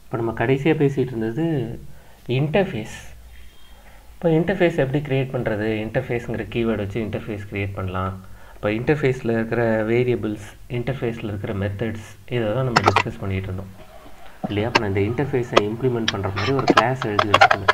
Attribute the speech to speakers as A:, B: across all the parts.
A: இப்போ நம்ம கடைசியாக பேசிகிட்டு இருந்தது இன்டர்ஃபேஸ் இப்போ இன்டர்ஃபேஸ் எப்படி க்ரியேட் பண்ணுறது இன்டர்ஃபேஸுங்கிற கீவேர்டு வச்சு இன்டர்ஃபேஸ் க்ரியேட் பண்ணலாம் இப்போ இன்டர்ஃபேஸில் இருக்கிற வேரியபிள்ஸ் இன்டர்ஃபேஸில் இருக்கிற மெத்தட்ஸ் இதை தான் நம்ம டிஸ்கஸ் பண்ணிகிட்டு இருந்தோம் இல்லையா இப்போ நான் இந்த இன்டர்ஃபேஸை இம்ப்ளிமெண்ட் பண்ணுற மாதிரி ஒரு கிளாஸ் எழுதி வச்சுக்கோங்க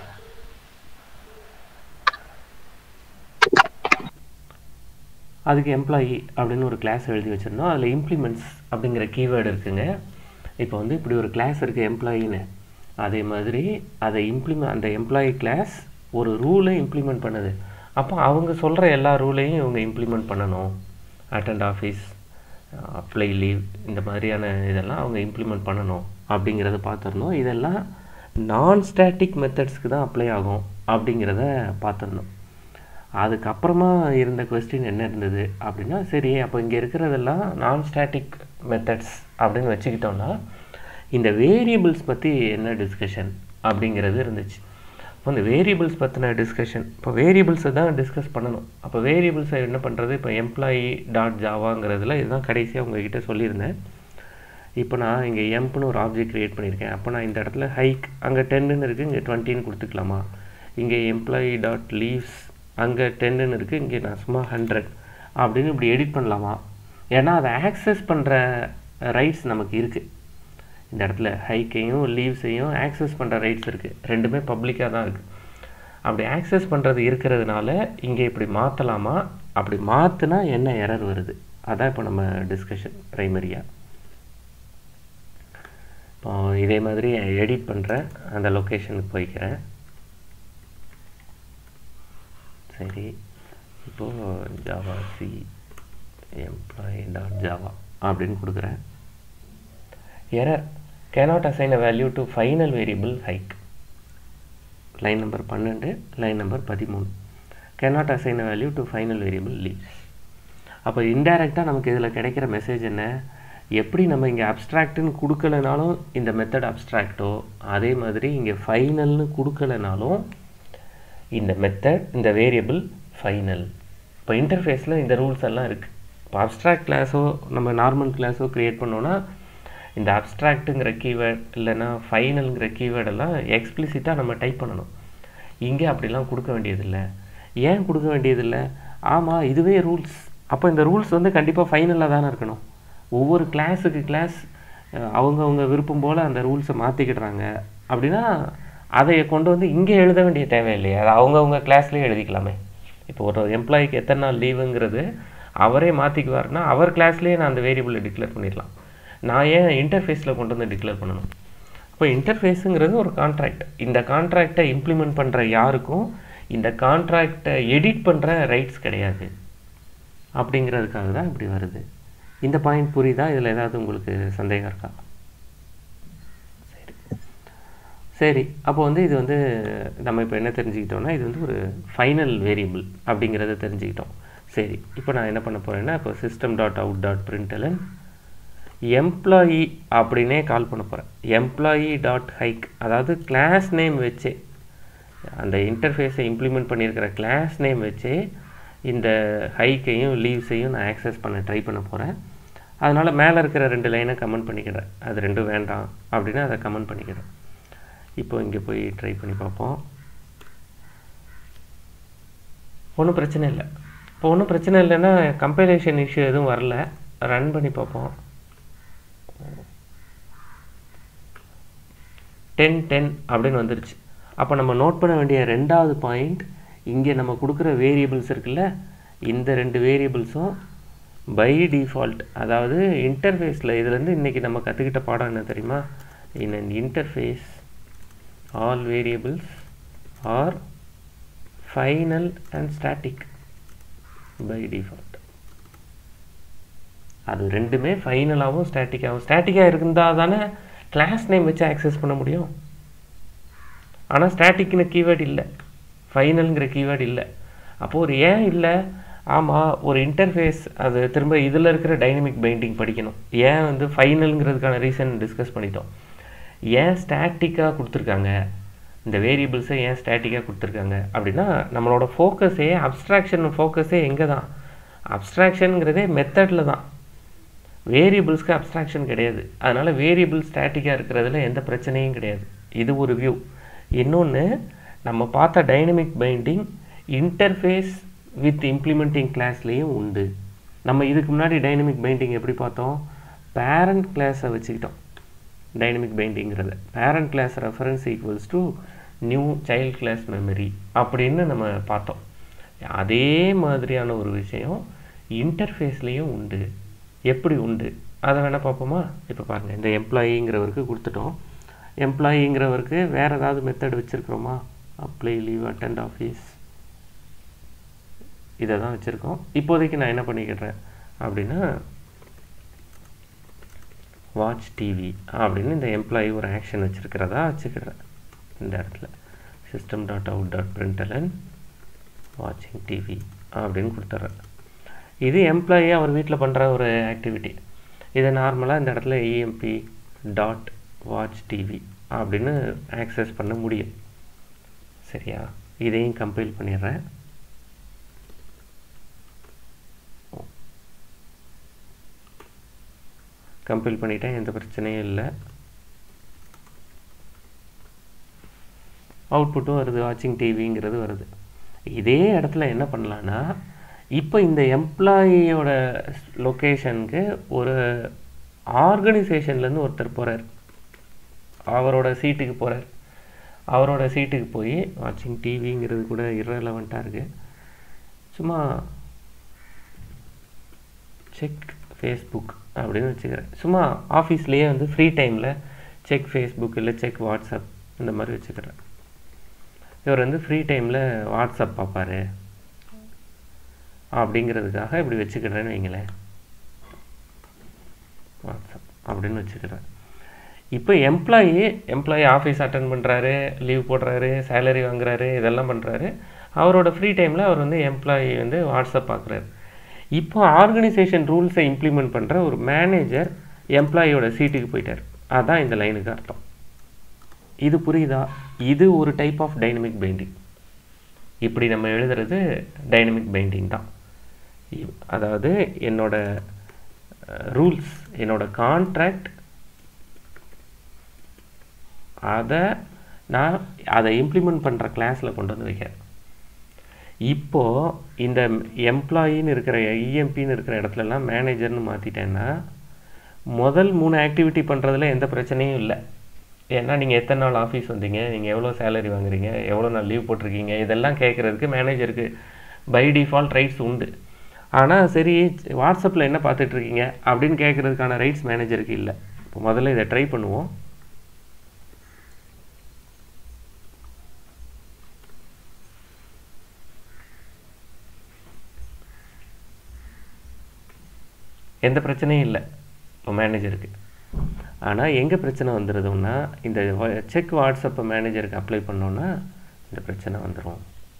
A: அதுக்கு எம்ப்ளாயி அப்படின்னு ஒரு கிளாஸ் எழுதி வச்சுருந்தோம் அதில் இம்ப்ளிமெண்ட்ஸ் அப்படிங்கிற கீவேர்டு இருக்குங்க இப்போ வந்து இப்படி ஒரு கிளாஸ் இருக்குது எம்ப்ளாயின்னு அதே மாதிரி அதை இம்ப்ளிமெண்ட் அந்த எம்ப்ளாயி கிளாஸ் ஒரு ரூலை இம்ப்ளிமெண்ட் பண்ணுது அப்போ அவங்க சொல்கிற எல்லா ரூலையும் இவங்க இம்ப்ளிமெண்ட் பண்ணணும் அட்டண்ட் ஆஃபீஸ் அப்ளை லீவ் இந்த மாதிரியான இதெல்லாம் அவங்க இம்ப்ளிமெண்ட் பண்ணணும் அப்படிங்கிறத பார்த்துருந்தோம் இதெல்லாம் நான் ஸ்டாட்டிக் மெத்தட்ஸ்க்கு தான் அப்ளை ஆகும் அப்படிங்கிறத பார்த்துருந்தோம் அதுக்கப்புறமா இருந்த கொஸ்டின் என்ன இருந்தது அப்படின்னா சரி அப்போ இங்கே இருக்கிறதெல்லாம் நான் ஸ்டாட்டிக் மெத்தட்ஸ் அப்படின்னு வச்சுக்கிட்டோம்னா இந்த வேரியபிள்ஸ் பற்றி என்ன டிஸ்கஷன் அப்படிங்கிறது இருந்துச்சு இப்போ இந்த வேரியபிள்ஸ் பற்றின டிஸ்கஷன் இப்போ வேரியபிள்ஸை தான் டிஸ்கஸ் பண்ணணும் அப்போ வேரியபிள்ஸை என்ன பண்ணுறது இப்போ எம்ப்ளாயி டாட் ஜாவாங்கிறதுல இதுதான் கடைசியாக உங்ககிட்ட சொல்லியிருந்தேன் இப்போ நான் இங்கே எம்ப்னு ஒரு ஆப்ஜெக்ட் க்ரியேட் பண்ணியிருக்கேன் அப்போ நான் இந்த இடத்துல ஹைக் அங்கே டென்னுன்னு இருக்குது இங்கே டுவெண்ட்டின்னு கொடுத்துக்கலாமா இங்கே எம்ப்ளாயி டாட் லீவ்ஸ் அங்கே டென்னுன்னு இருக்குது இங்கே நான் சும்மா ஹண்ட்ரட் அப்படின்னு இப்படி எடிட் பண்ணலாமா ஏன்னா அதை ஆக்சஸ் பண்ணுற ரைட்ஸ் நமக்கு இருக்குது இந்த இடத்துல ஹைக்கையும் லீவ்ஸையும் ஆக்சஸ் பண்ணுற ரைட்ஸ் இருக்குது ரெண்டுமே பப்ளிக்காக தான் இருக்குது அப்படி ஆக்சஸ் பண்ணுறது இருக்கிறதுனால இங்கே இப்படி மாற்றலாமா அப்படி மாற்றினா என்ன எரர் வருது அதான் இப்போ நம்ம டிஸ்கஷன் ப்ரைமரியாக இப்போ இதே மாதிரி எடிட் பண்ணுறேன் அந்த லொக்கேஷனுக்கு போய்க்கிறேன் சரி இப்போது javac employee dot Java அப்படின்னு கொடுக்குறேன் error cannot assign a value to final variable hike line number பன்னெண்டு லைன் நம்பர் பதிமூணு cannot assign a value to final variable leaves அப்போ இன்டைரக்டாக நமக்கு இதில் கிடைக்கிற மெசேஜ் என்ன எப்படி நம்ம இங்கே அப்ஸ்ட்ராக்ட்னு கொடுக்கலனாலும் இந்த மெத்தட் அப்ஸ்ட்ராக்டோ அதே மாதிரி இங்கே ஃபைனல்னு கொடுக்கலனாலும் இந்த மெத்தட் இந்த வேரியபிள் ஃபைனல் இப்போ இன்டர்ஃபேஸில் இந்த ரூல்ஸ் எல்லாம் இருக்குது இப்போ அப்ஸ்ட்ராக்ட் கிளாஸோ நம்ம நார்மல் கிளாஸோ க்ரியேட் பண்ணோன்னா இந்த அப்ஸ்ட்ராக்ட்டுங்கிற கீவேர்ட் இல்லைன்னா ஃபைனலுங்கிற கீவேர்டெல்லாம் எக்ஸ்பிளிசிட்டாக நம்ம டைப் பண்ணணும் இங்கே அப்படிலாம் கொடுக்க வேண்டியதில்லை ஏன் கொடுக்க வேண்டியதில்லை ஆமாம் இதுவே ரூல்ஸ் அப்போ இந்த ரூல்ஸ் வந்து கண்டிப்பாக ஃபைனலாக தானே இருக்கணும் ஒவ்வொரு கிளாஸுக்கு கிளாஸ் அவங்கவுங்க விருப்பம் போல் அந்த ரூல்ஸை மாற்றிக்கிடுறாங்க அப்படின்னா அதை கொண்டு வந்து இங்கே எழுத வேண்டிய தேவையில்லையே அதை அவங்கவுங்க கிளாஸ்லேயே எழுதிக்கலாமே இப்போ ஒரு எம்ப்ளாயிக்கு எத்தனை நாள் லீவுங்கிறது அவரே மாற்றிக்குவார்னா அவர் கிளாஸ்லேயே நான் அந்த வேரியபிளை டிக்ளேர் பண்ணிடலாம் நான் ஏன் இன்டர்ஃபேஸில் கொண்டு வந்து டிக்ளேர் பண்ணணும் இப்போ இன்டர்ஃபேஸுங்கிறது ஒரு கான்ட்ராக்ட் இந்த கான்ட்ராக்டை இம்ப்ளிமெண்ட் பண்ணுற யாருக்கும் இந்த கான்ட்ராக்டை எடிட் பண்ணுற ரைட்ஸ் கிடையாது அப்படிங்கிறதுக்காக தான் இப்படி வருது இந்த பாயிண்ட் புரியுதா இதில் ஏதாவது உங்களுக்கு சந்தேகம் இருக்கா சரி சரி அப்போ வந்து இது வந்து நம்ம இப்போ என்ன தெரிஞ்சுக்கிட்டோம்னா இது வந்து ஒரு ஃபைனல் வேரியபிள் அப்படிங்கிறத தெரிஞ்சுக்கிட்டோம் சரி இப்போ நான் என்ன பண்ண போகிறேன்னா இப்போ system dot out dot println employee அப்படின்னே கால் பண்ண போகிறேன் எம்ப்ளாயி டாட் ஹைக் அதாவது கிளாஸ் நேம் வச்சே அந்த இன்டர்ஃபேஸை இம்ப்ளிமெண்ட் பண்ணியிருக்கிற கிளாஸ் நேம் வச்சே இந்த ஹைக்கையும் லீவ்ஸையும் நான் ஆக்சஸ் பண்ண ட்ரை பண்ண போகிறேன் அதனால் மேலே இருக்கிற ரெண்டு லைனை கமெண்ட் பண்ணிக்கிறேன் அது ரெண்டும் வேண்டாம் அப்படின்னா அதை கமெண்ட் பண்ணிக்கிறேன் இப்போ இங்கே போய் ட்ரை பண்ணி பார்ப்போம் ஒன்றும் பிரச்சனை இல்லை இப்போ ஒன்றும் பிரச்சனை இல்லைன்னா கம்பைலேஷன் இஷ்யூ எதுவும் வரல ரன் பண்ணி பார்ப்போம் டென் டென் அப்படின்னு வந்துருச்சு அப்போ நம்ம நோட் பண்ண வேண்டிய ரெண்டாவது பாயிண்ட் இங்கே நம்ம கொடுக்குற வேரியபிள்ஸ் இருக்குல்ல இந்த ரெண்டு வேரியபிள்ஸும் பை டிஃபால்ட் அதாவது இன்டர்ஃபேஸில் இதுலேருந்து இன்றைக்கி நம்ம கற்றுக்கிட்ட பாடம் என்ன தெரியுமா in an interface all variables are final and static by default அது ரெண்டுமே ஃபைனலாகவும் ஸ்டாட்டிக்காகவும் ஸ்டாட்டிக்காக இருந்தால் தானே கிளாஸ் நேம் வச்சு ஆக்சஸ் பண்ண முடியும் ஆனால் ஸ்டாட்டிக்னு கீவேர்டு இல்லை ஃபைனலுங்கிற கீவேர்டு இல்லை அப்போது ஒரு ஏன் இல்லை ஆமாம் ஒரு இன்டர்ஃபேஸ் அது திரும்ப இதில் இருக்கிற டைனமிக் பைண்டிங் படிக்கணும் ஏன் வந்து ஃபைனலுங்கிறதுக்கான ரீசன் டிஸ்கஸ் பண்ணிட்டோம் ஏன் ஸ்டாட்டிக்காக கொடுத்துருக்காங்க இந்த வேரியபிள்ஸை ஏன் ஸ்டாட்டிக்காக கொடுத்துருக்காங்க அப்படின்னா நம்மளோட ஃபோக்கஸே அப்ஸ்ட்ராக்ஷன் ஃபோக்கஸே எங்கே தான் அப்ஸ்ட்ராக்ஷனுங்கிறதே மெத்தடில் தான் வேரியபிள்ஸ்க்கு அப்ஸ்ட்ராக்ஷன் கிடையாது அதனால் வேரியபிள் ஸ்டாட்டிக்காக இருக்கிறதுல எந்த பிரச்சனையும் கிடையாது இது ஒரு வியூ இன்னொன்று நம்ம பார்த்த dynamic binding interface with implementing கிளாஸ்லேயும் உண்டு நம்ம இதுக்கு முன்னாடி டைனமிக் பைண்டிங் எப்படி பார்த்தோம் பேரண்ட் கிளாஸை வச்சுக்கிட்டோம் டைனமிக் பைண்டிங்கிறத parent class reference equals to new child class memory அப்படின்னு நம்ம பார்த்தோம் அதே மாதிரியான ஒரு விஷயம் இன்டர்ஃபேஸ்லேயும் உண்டு எப்படி உண்டு அதை வேணால் பார்ப்போமா இப்போ பாருங்கள் இந்த எம்ப்ளாயிங்கிறவருக்கு கொடுத்துட்டோம் எம்ப்ளாயிங்கிறவருக்கு வேறு ஏதாவது மெத்தட் வச்சுருக்குறோமா அப்ளை லீவ் அட்டெண்ட் ஆஃபீஸ் இதை தான் வச்சுருக்கோம் இப்போதைக்கு நான் என்ன பண்ணிக்கிடுறேன் அப்படின்னா வாட்ச் டிவி அப்படின்னு இந்த எம்ப்ளாயி ஒரு ஆக்ஷன் வச்சுருக்கிறதா வச்சுக்கிறேன் இந்த இடத்துல system dot out dot println வாட்சிங் டிவி அப்படின்னு கொடுத்துட்றேன் இது எம்ப்ளாயி அவர் வீட்டில் பண்ணுற ஒரு ஆக்டிவிட்டி இதை நார்மலாக இந்த இடத்துல இஎம்பி டாட் வாட்ச் டிவி அப்படின்னு ஆக்சஸ் பண்ண முடியும் சரியா இதையும் கம்பைல் பண்ணிடுறேன் கம்பைல் பண்ணிட்டேன் எந்த பிரச்சனையும் இல்லை அவுட்புட்டும் வருது வாட்சிங் டிவிங்கிறது வருது இதே இடத்துல என்ன பண்ணலான்னா இப்போ இந்த எம்ப்ளாயியோட லொக்கேஷனுக்கு ஒரு ஆர்கனைசேஷன்லேருந்து ஒருத்தர் போகிறார் அவரோட சீட்டுக்கு போகிறார் அவரோட சீட்டுக்கு போய் வாட்சிங் டிவிங்கிறது கூட இரலவெண்ட்டாக இருக்குது சும்மா செக் ஃபேஸ்புக் அப்படின்னு வச்சுக்கிறேன் சும்மா ஆஃபீஸ்லேயே வந்து ஃப்ரீ டைமில் செக் ஃபேஸ்புக் இல்லை செக் வாட்ஸ்அப் இந்த மாதிரி வச்சுக்கிறேன் இவர் வந்து ஃப்ரீ டைமில் வாட்ஸ்அப் பார்ப்பார் அப்படிங்கிறதுக்காக இப்படி வச்சுக்கிறேன்னு வைங்களேன் வாட்ஸ்அப் அப்படின்னு வச்சுக்கிறேன் இப்போ எம்ப்ளாயி எம்ப்ளாயி ஆஃபீஸ் அட்டன் பண்ணுறாரு லீவ் போடுறாரு சேலரி வாங்குறாரு இதெல்லாம் பண்ணுறாரு அவரோட ஃப்ரீ டைமில் அவர் வந்து எம்ப்ளாயி வந்து வாட்ஸ்அப் பார்க்குறாரு இப்போ ஆர்கனைசேஷன் ரூல்ஸை இம்ப்ளிமெண்ட் பண்ணுற ஒரு மேனேஜர் எம்ப்ளாயியோட சீட்டுக்கு போயிட்டார் அதான் இந்த லைனுக்கு அர்த்தம் இது புரியுதா இது ஒரு டைப் ஆஃப் டைனமிக் பைண்டிங் இப்படி நம்ம எழுதுறது டைனமிக் பைண்டிங் தான் அதாவது என்னோட ரூல்ஸ் என்னோட கான்ட்ராக்ட் அதை நான் அதை இம்ப்ளிமெண்ட் பண்ணுற கிளாஸில் கொண்டு வந்து வைக்கிறேன் இப்போது இந்த எம்ப்ளாயின்னு இருக்கிற இஎம்பின்னு இருக்கிற இடத்துலலாம் மேனேஜர்னு மாற்றிட்டேன்னா முதல் மூணு ஆக்டிவிட்டி பண்ணுறதுல எந்த பிரச்சனையும் இல்லை ஏன்னா நீங்கள் எத்தனை நாள் ஆஃபீஸ் வந்தீங்க நீங்கள் எவ்வளோ சேலரி வாங்குறீங்க எவ்வளோ நாள் லீவ் போட்டிருக்கீங்க இதெல்லாம் கேட்குறதுக்கு மேனேஜருக்கு பை டிஃபால்ட் ரைட்ஸ் உண்டு ஆனால் சரி வாட்ஸ்அப்பில் என்ன பார்த்துட்ருக்கீங்க அப்படின்னு கேட்குறதுக்கான ரைட்ஸ் மேனேஜருக்கு இல்லை இப்போ முதல்ல இதை ட்ரை பண்ணுவோம் எந்த பிரச்சனையும் இல்லை இப்போ மேனேஜருக்கு ஆனால் எங்கே பிரச்சனை வந்துடுதுன்னா இந்த செக் வாட்ஸ்அப்பை மேனேஜருக்கு அப்ளை பண்ணோன்னா இந்த பிரச்சனை வந்துடும்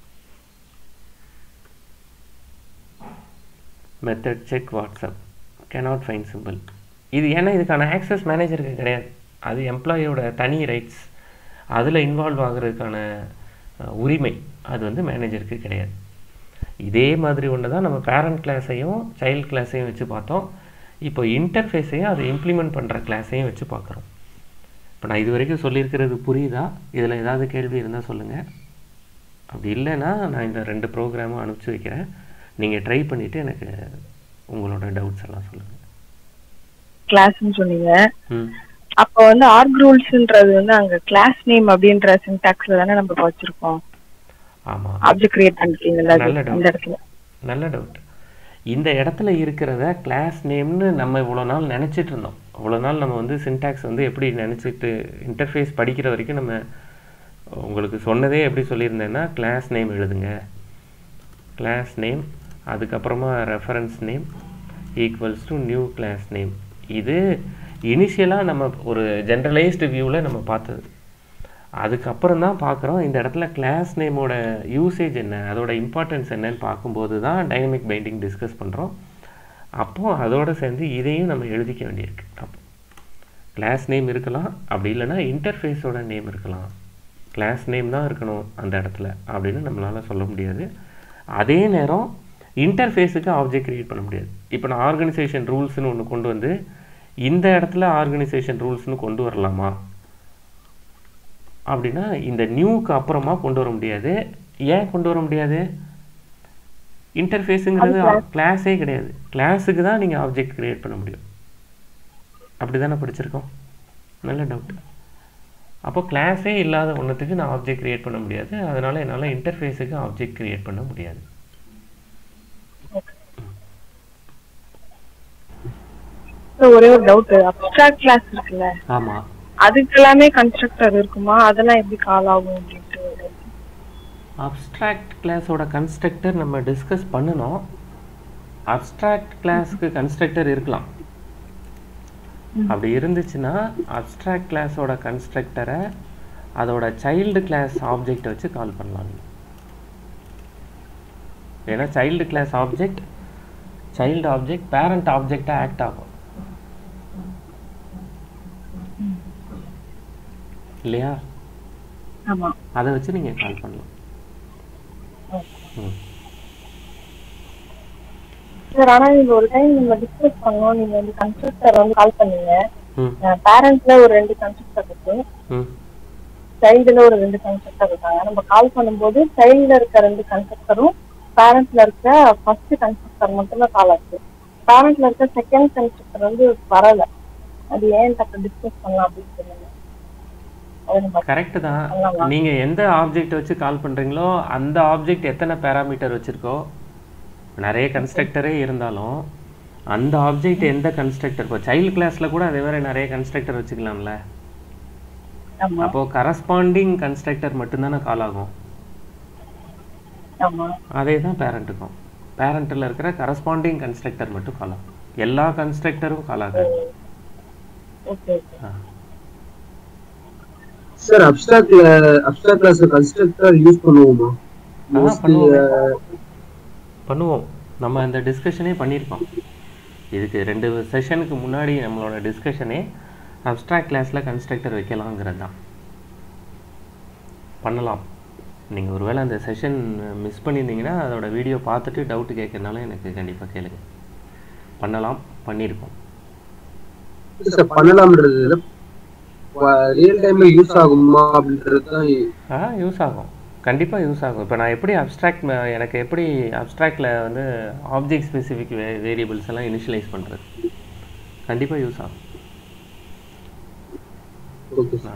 A: method check WhatsApp cannot find simple இது ஏன்னா இதுக்கான ஆக்சஸ் மேனேஜருக்கு கிடையாது அது எம்ப்ளாயியோட தனி ரைட்ஸ் அதில் இன்வால்வ் ஆகிறதுக்கான உரிமை அது வந்து மேனேஜருக்கு கிடையாது இதே மாதிரி ஒன்று தான் நம்ம பேரண்ட் கிளாஸையும் சைல்ட் கிளாஸையும் வச்சு பார்த்தோம் இப்போ இன்டர்ஃபேஸையும் அதை இம்ப்ளிமெண்ட் பண்ணுற கிளாஸையும் வச்சு பார்க்குறோம் இப்போ நான் இது வரைக்கும் சொல்லியிருக்கிறது புரியுதா இதில் ஏதாவது கேள்வி இருந்தால் சொல்லுங்கள் அப்படி இல்லைன்னா நான் இந்த ரெண்டு ப்ரோக்ராமும் அனுப்பிச்சி வைக்கிறேன் நீங்கள் ட்ரை பண்ணிவிட்டு எனக்கு உங்களோட டவுட்ஸ் எல்லாம் சொல்லுங்கள்
B: கிளாஸ்னு சொன்னீங்க
A: ம்
B: அப்போ வந்து ஆர்க் ரூல்ஸ்ன்றது வந்து அங்க கிளாஸ் நேம் அப்படின்ற சின்டாக்ஸ்ல தானே நம்ம இப்ப வச்சிருக்கோம்
A: ஆமாம்
B: ஆப்ஜெக்ட் கிரியேட் பண்ணிருக்கீங்கல்ல அது
A: நல்ல doubt.
B: அந்த இடத்துல
A: நல்ல டவுட் இந்த இடத்துல இருக்கிறத கிளாஸ் நேம்னு நம்ம இவ்வளோ நாள் நினச்சிட்டு இருந்தோம் இவ்வளோ நாள் நம்ம வந்து சின்டாக்ஸ் வந்து எப்படி நினச்சிட்டு இன்டர்ஃபேஸ் படிக்கிற வரைக்கும் நம்ம உங்களுக்கு சொன்னதே எப்படி சொல்லியிருந்தேன்னா கிளாஸ் நேம் எழுதுங்க கிளாஸ் நேம் அதுக்கப்புறமா reference name equals to new class name இது இனிஷியலாக நம்ம ஒரு ஜென்ரலைஸ்டு வியூவில் நம்ம பார்த்தது அதுக்கப்புறம் தான் பார்க்குறோம் இந்த இடத்துல கிளாஸ் நேமோட யூசேஜ் என்ன அதோட இம்பார்ட்டன்ஸ் என்னன்னு பார்க்கும்போது தான் டைனமிக் பைண்டிங் டிஸ்கஸ் பண்ணுறோம் அப்போது அதோட சேர்ந்து இதையும் நம்ம எழுதிக்க வேண்டியிருக்கு அப்போ கிளாஸ் நேம் இருக்கலாம் அப்படி இல்லைன்னா இன்டர்ஃபேஸோட நேம் இருக்கலாம் கிளாஸ் நேம் தான் இருக்கணும் அந்த இடத்துல அப்படின்னு நம்மளால் சொல்ல முடியாது அதே நேரம் இன்டர்ஃபேஸுக்கு ஆப்ஜெக்ட் கிரியேட் பண்ண முடியாது இப்போ நான் ஆர்கனைசேஷன் ரூல்ஸ்னு ஒன்று கொண்டு வந்து இந்த இடத்துல ஆர்கனைசேஷன் ரூல்ஸ்னு கொண்டு வரலாமா அப்படின்னா இந்த நியூக்கு அப்புறமா கொண்டு வர முடியாது ஏன் கொண்டு வர முடியாது இன்டர்ஃபேஸுங்கிறது கிளாஸே கிடையாது கிளாஸுக்கு தான் நீங்கள் ஆப்ஜெக்ட் கிரியேட் பண்ண முடியும் அப்படி தானே படிச்சிருக்கோம் நல்ல டவுட் அப்போ கிளாஸே இல்லாத ஒன்றுத்துக்கு நான் ஆப்ஜெக்ட் கிரியேட் பண்ண முடியாது அதனால் என்னால் இன்டர்ஃபேஸுக்கு ஆப்ஜெக்ட் கிரியேட் பண்ண முடியாது
B: So, ஒரே ஒரு டவுட் அப்டிராக்ட் கிளாஸ் இருக்குல்ல
A: ஆமாம்
B: அதுக்கு எல்லாமே கன்ஸ்ட்ரக்டர் இருக்குமா அதெல்லாம் எப்படி கால் ஆகும் அப்படின்ட்டு ஒரு
A: அப்ஸ்ட்ராக்ட் கிளாஸோட கன்ஸ்ட்ரக்டர் நம்ம டிஸ்கஸ் பண்ணணும் அப்ஸ்ட்ராக்ட் கிளாஸ்க்கு கன்ஸ்ட்ரக்டர் இருக்கலாம் அப்படி இருந்துச்சுன்னா அப்ஸ்ட்ராக்ட் கிளாஸோட கன்ஸ்ட்ரக்டரை அதோட சைல்டு கிளாஸ் ஆப்ஜெக்ட் வச்சு கால் பண்ணலாம் நீங்க. ஏன்னா child class object child object parent ஆப்ஜெக்டாக ஆக்ட் ஆகும் இல்லையா
B: ஆமா
A: அதை வச்சு நீங்கள் கால் பண்ணலாம் ம்
B: சார் ஆனா நீங்க ஒரு டைம் நம்ம டிஸ்கஸ் பண்ணோம் நீங்க வந்து கன்ஸ்ட்ரக்டர் வந்து கால் பண்ணீங்க
A: ம்
B: பேரண்ட்ல ஒரு ரெண்டு கன்ஸ்ட்ரக்டர் இருக்கு
A: ம்
B: சைல்டுல ஒரு ரெண்டு கன்ஸ்ட்ரக்டர் இருக்காங்க நம்ம கால் பண்ணும்போது சைல்டுல இருக்க ரெண்டு கன்ஸ்ட்ரக்டரும் பேரண்ட்ல இருக்க ஃபர்ஸ்ட் கன்ஸ்ட்ரக்டர் மட்டும் தான் கால் ஆச்சு பேரண்ட்ல இருக்க செகண்ட் கன்ஸ்ட்ரக்டர் வந்து வரல அது ஏன் தக்க டிஸ்கஸ் பண்ணலாம் அப்படின்னு சொல்லுங்க அது நம்ம
A: கரெக்டு தான்
B: பண்ணலாமா?
A: நீங்கள் எந்த ஆப்ஜெக்ட் வச்சு கால் பண்ணுறீங்களோ அந்த ஆப்ஜெக்ட் எத்தனை பேராமீட்டர் வச்சுருக்கோ நிறைய கன்ஸ்ட்ரக்டரே இருந்தாலும் அந்த ஆப்ஜெக்ட் எந்த கன்ஸ்ட்ரக்டர் இப்போ சைல்டு கிளாஸில் கூட அதே மாதிரி நிறைய கன்ஸ்ட்ரக்டர் வச்சுக்கலாம்ல
B: ஆமா
A: அப்போது கரஸ்பாண்டிங் கன்ஸ்ட்ரக்டர் மட்டும்தானே கால் ஆகும்
B: ஆமா
A: அதே தான் பேரண்ட்டுக்கும் பேரண்ட்டில் இருக்கிற கரஸ்பாண்டிங் கன்ஸ்ட்ரக்டர் மட்டும் கால் ஆகும் எல்லா கன்ஸ்ட்ரக்டரும் கால் ஆகாது
B: ஓகே ஓகே
A: ஆ.
C: சார் அப்டிராக்ட்ல அப்டிராக்ட் கிளாஸ் கன்ஸ்ட்ரக்டர் யூஸ் பண்ணுவோமா
A: ஆ,
C: மோஸ்ட்லி
A: பண்ணுவோம். பண்ணுவோம் நம்ம அந்த டிஸ்கஷனே பண்ணியிருக்கோம் இதுக்கு ரெண்டு செஷனுக்கு முன்னாடி நம்மளோட டிஸ்கஷனே அப்ஸ்ட்ராக்ட் கிளாஸில் கன்ஸ்ட்ரக்டர் வைக்கலாங்கிறது தான் பண்ணலாம் நீங்கள் ஒருவேளை அந்த செஷன் மிஸ் பண்ணியிருந்தீங்கன்னா அதோட வீடியோ பார்த்துட்டு டவுட்டு கேட்கறனால எனக்கு கண்டிப்பாக கேளுங்க பண்ணலாம் பண்ணியிருக்கோம்
C: சார் பண்ணலாம்ன்றது ரியல் டைம்ல யூஸ் ஆகுமா அப்படின்றது தான்
A: ஆ யூஸ் ஆகும் கண்டிப்பாக யூஸ் ஆகும் இப்போ நான் எப்படி அப்ஸ்ட்ராக்ட் எனக்கு எப்படி அப்ஸ்ட்ராக்டில் வந்து ஆப்ஜெக்ட் ஸ்பெசிஃபிக் வே வேரியபிள்ஸ் எல்லாம் இனிஷியலைஸ் பண்ணுறது கண்டிப்பாக யூஸ் ஆகும்
C: ஓகே
A: ஆ.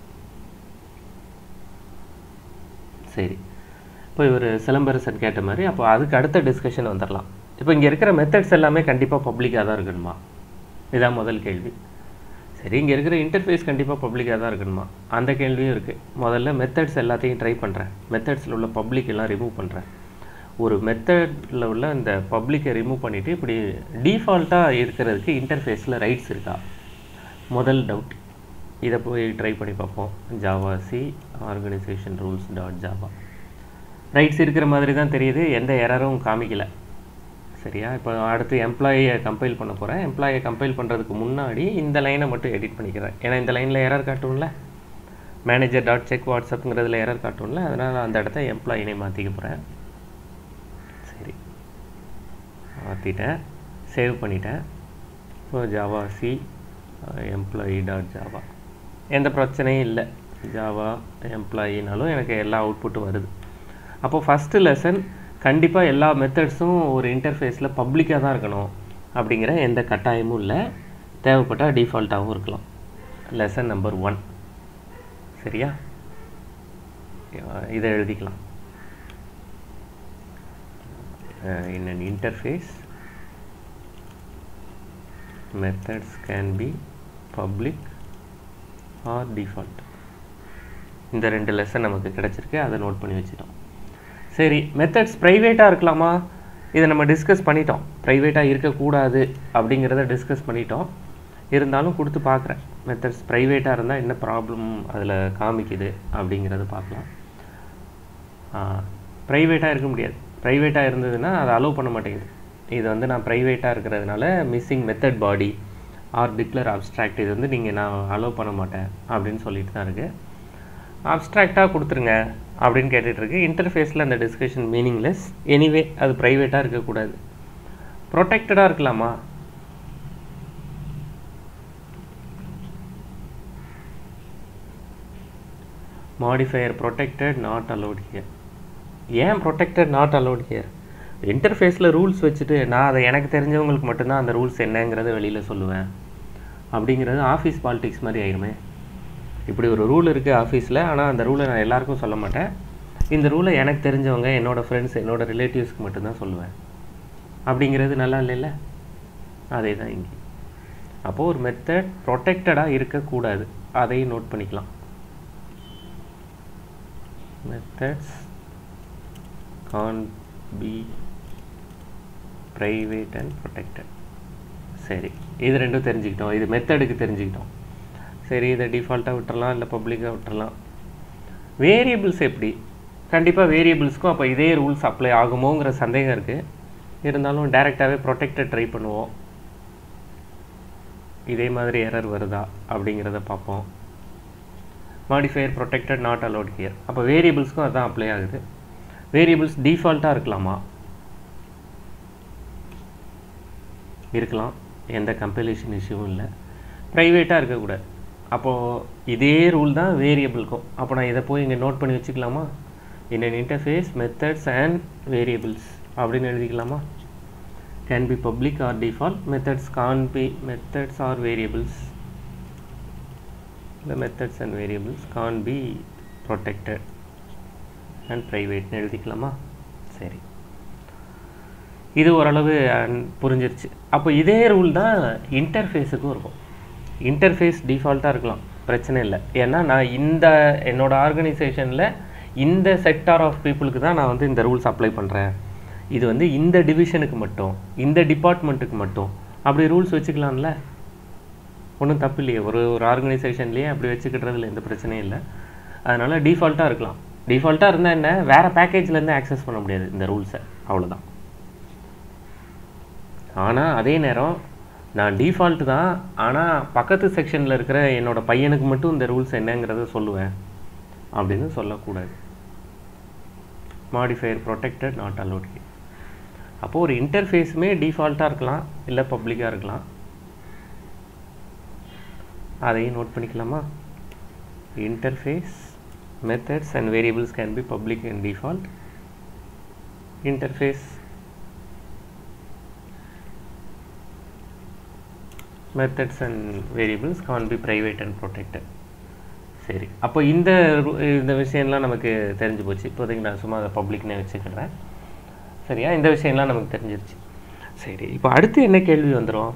A: சரி இப்போ இவர் சிலம்பரசன் கேட்ட மாதிரி அப்போ அதுக்கு அடுத்த டிஸ்கஷன் வந்துடலாம் இப்போ இங்கே இருக்கிற மெத்தட்ஸ் எல்லாமே கண்டிப்பாக பப்ளிக்காக தான் இருக்கணுமா இதான் முதல் கேள்வி சரி இங்கே இருக்கிற இன்டர்ஃபேஸ் கண்டிப்பாக பப்ளிக்காக தான் இருக்கணுமா அந்த கேள்வியும் இருக்குது முதல்ல மெத்தட்ஸ் எல்லாத்தையும் ட்ரை பண்ணுறேன் மெத்தட்ஸில் உள்ள பப்ளிக் எல்லாம் ரிமூவ் பண்ணுறேன் ஒரு மெத்தடில் உள்ள இந்த பப்ளிக்கை ரிமூவ் பண்ணிவிட்டு இப்படி டிஃபால்ட்டாக இருக்கிறதுக்கு இன்டர்ஃபேஸில் ரைட்ஸ் இருக்கா முதல் டவுட் இதை போய் ட்ரை பண்ணி பார்ப்போம் javac organization rules dot Java ரைட்ஸ் இருக்கிற மாதிரி தான் தெரியுது எந்த எரரும் காமிக்கல சரியா இப்போ அடுத்து எம்ப்ளாயியை கம்பைல் பண்ண போகிறேன் எம்ப்ளாயை கம்பைல் பண்ணுறதுக்கு முன்னாடி இந்த லைனை மட்டும் எடிட் பண்ணிக்கிறேன் ஏன்னா இந்த லைனில் எரர் காட்டும்ல மேனேஜர் டாட் செக் வாட்ஸ்அப்புங்கிறதுல எரர் காட்டும்ல அதனால் அந்த இடத்த எம்ப்ளாயினை மாற்றிக்க போகிறேன் சரி மாற்றிட்டேன் சேவ் பண்ணிட்டேன் இப்போ javac employee dot Java எந்த பிரச்சனையும் இல்லை ஜாவா எம்ப்ளாயினாலும் எனக்கு எல்லா அவுட்புட்டும் வருது அப்போ ஃபஸ்ட்டு லெசன் கண்டிப்பாக எல்லா மெத்தட்ஸும் ஒரு இன்டர்ஃபேஸில் பப்ளிக்காக தான் இருக்கணும் அப்படிங்கிற எந்த கட்டாயமும் இல்லை தேவைப்பட்டால் டிஃபால்ட்டாகவும் இருக்கலாம் லெசன் நம்பர் ஒன் சரியா இதை எழுதிக்கலாம் in an interface methods can be public or default இந்த ரெண்டு லெசன் நமக்கு கிடைச்சிருக்கு அதை நோட் பண்ணி வச்சிட்டோம் சரி மெத்தட்ஸ் ப்ரைவேட்டாக இருக்கலாமா இதை நம்ம டிஸ்கஸ் பண்ணிட்டோம் ப்ரைவேட்டாக இருக்கக்கூடாது அப்படிங்கிறத டிஸ்கஸ் பண்ணிட்டோம் இருந்தாலும் கொடுத்து பார்க்குறேன் மெத்தட்ஸ் ப்ரைவேட்டாக இருந்தால் என்ன ப்ராப்ளம் அதில் காமிக்குது அப்படிங்கிறத பார்க்கலாம் ப்ரைவேட்டாக இருக்க முடியாது ப்ரைவேட்டாக இருந்ததுன்னா அதை அலோவ் பண்ண மாட்டேங்குது இது வந்து நான் ப்ரைவேட்டாக இருக்கிறதுனால missing method body or declare abstract இது வந்து நீங்கள் நான் அலோவ் பண்ண மாட்டேன் அப்படின்னு சொல்லிட்டு தான் இருக்குது அப்ஸ்ட்ராக்டாக கொடுத்துருங்க அப்படின்னு கேட்டுட்டு இருக்கு இன்டர்ஃபேஸில் அந்த டிஸ்கஷன் மீனிங்லெஸ் எனிவே அது ப்ரைவேட்டாக இருக்கக்கூடாது ப்ரொடெக்டடாக இருக்கலாமா modifier protected not allowed here ஏன் ப்ரொடெக்டட் நாட் அலோட் ஹியர் இன்டர்ஃபேஸில் ரூல்ஸ் வச்சுட்டு நான் அதை எனக்கு தெரிஞ்சவங்களுக்கு மட்டும்தான் அந்த ரூல்ஸ் என்னங்கிறத வெளியில் சொல்லுவேன் அப்படிங்கிறது ஆஃபீஸ் பாலிடிக்ஸ் மாதிரி ஆயிருமே இப்படி ஒரு ரூல் இருக்குது ஆஃபீஸில் ஆனால் அந்த ரூலை நான் எல்லாருக்கும் சொல்ல மாட்டேன் இந்த ரூலை எனக்கு தெரிஞ்சவங்க என்னோடய ஃப்ரெண்ட்ஸ் என்னோடய ரிலேட்டிவ்ஸ்க்கு மட்டும்தான் சொல்லுவேன் அப்படிங்கிறது நல்லா இல்லைல்ல அதே தான் இங்கே அப்போது ஒரு மெத்தட் ப்ரொடெக்டடாக இருக்கக்கூடாது அதையும் நோட் பண்ணிக்கலாம் methods can't be private and protected சரி இது ரெண்டும் தெரிஞ்சுக்கிட்டோம் இது மெத்தடுக்கு தெரிஞ்சுக்கிட்டோம் சரி இதை டிஃபால்ட்டாக விட்டுறலாம் இல்லை பப்ளிக்காக விட்டுறலாம் வேரியபிள்ஸ் எப்படி கண்டிப்பாக வேரியபிள்ஸ்க்கும் அப்போ இதே ரூல்ஸ் அப்ளை ஆகுமோங்கிற சந்தேகம் இருக்குது இருந்தாலும் டைரெக்டாகவே ப்ரொடெக்டட் ட்ரை பண்ணுவோம் இதே மாதிரி எரர் வருதா அப்படிங்கிறத பார்ப்போம் modifier protected not allowed here அப்போ வேரியபிள்ஸ்க்கும் அதான் அப்ளை ஆகுது வேரியபிள்ஸ் டிஃபால்ட்டாக இருக்கலாமா இருக்கலாம் எந்த கம்பைலேஷன் இஷ்யூவும் இல்லை ப்ரைவேட்டாக இருக்கக்கூடாது அப்போது இதே ரூல் தான் வேரியபிள்க்கும் அப்போ நான் இதை போய் இங்கே நோட் பண்ணி வச்சுக்கலாமா in an interface methods and variables அப்படின்னு எழுதிக்கலாமா can be public or default methods can't be methods or variables the methods and variables can't be protected and private எழுதிக்கலாமா சரி இது ஓரளவு அஹ், புரிஞ்சிருச்சு அப்போ இதே ரூல் தான் இன்டர்ஃபேஸுக்கும் இருக்கும் இன்டர்ஃபேஸ் டிஃபால்ட்டாக இருக்கலாம் பிரச்சனை இல்லை ஏன்னா நான் இந்த என்னோட ஆர்கனைசேஷனில் இந்த செக்டார் ஆஃப் பீப்புளுக்கு தான் நான் வந்து இந்த ரூல்ஸ் அப்ளை பண்ணுறேன் இது வந்து இந்த டிவிஷனுக்கு மட்டும் இந்த டிபார்ட்மெண்ட்டுக்கு மட்டும் அப்படி ரூல்ஸ் வச்சுக்கலாம்ல ஒன்றும் தப்பு இல்லையே ஒரு ஒரு ஆர்கனைசேஷன்லேயே அப்படி வச்சுக்கிட்டதுல எந்த பிரச்சனையும் இல்லை அதனால் டிஃபால்ட்டாக இருக்கலாம் டிஃபால்ட்டாக இருந்தால் என்ன வேறு பேக்கேஜ்லேருந்து ஆக்சஸ் பண்ண முடியாது இந்த ரூல்ஸை அவ்வளோதான் ஆனால் அதே நேரம் நான் டிஃபால்ட் தான் ஆனால் பக்கத்து செக்ஷனில் இருக்கிற என்னோட பையனுக்கு மட்டும் இந்த ரூல்ஸ் என்னங்கிறத சொல்லுவேன் அப்படின்னு சொல்லக்கூடாது மாடிஃபையர் ப்ரொடெக்டட் நாட் அலோட் அப்போது ஒரு இன்டர்ஃபேஸுமே டிஃபால்ட்டாக இருக்கலாம் இல்லை பப்ளிக்காக இருக்கலாம் அதையும் நோட் பண்ணிக்கலாமா interface methods and variables can be public and default interface methods and variables can't be private and protected சரி அப்போ இந்த ரு- இந்த விஷயம்லாம் நமக்கு தெரிஞ்சு போச்சு இப்போதைக்கு நான் சும்மா அதை பப்ளிக்னே வச்சுக்கிறேன் சரியா இந்த விஷயம்லாம் நமக்கு தெரிஞ்சிருச்சு சரி இப்போ அடுத்து என்ன கேள்வி வந்துடும்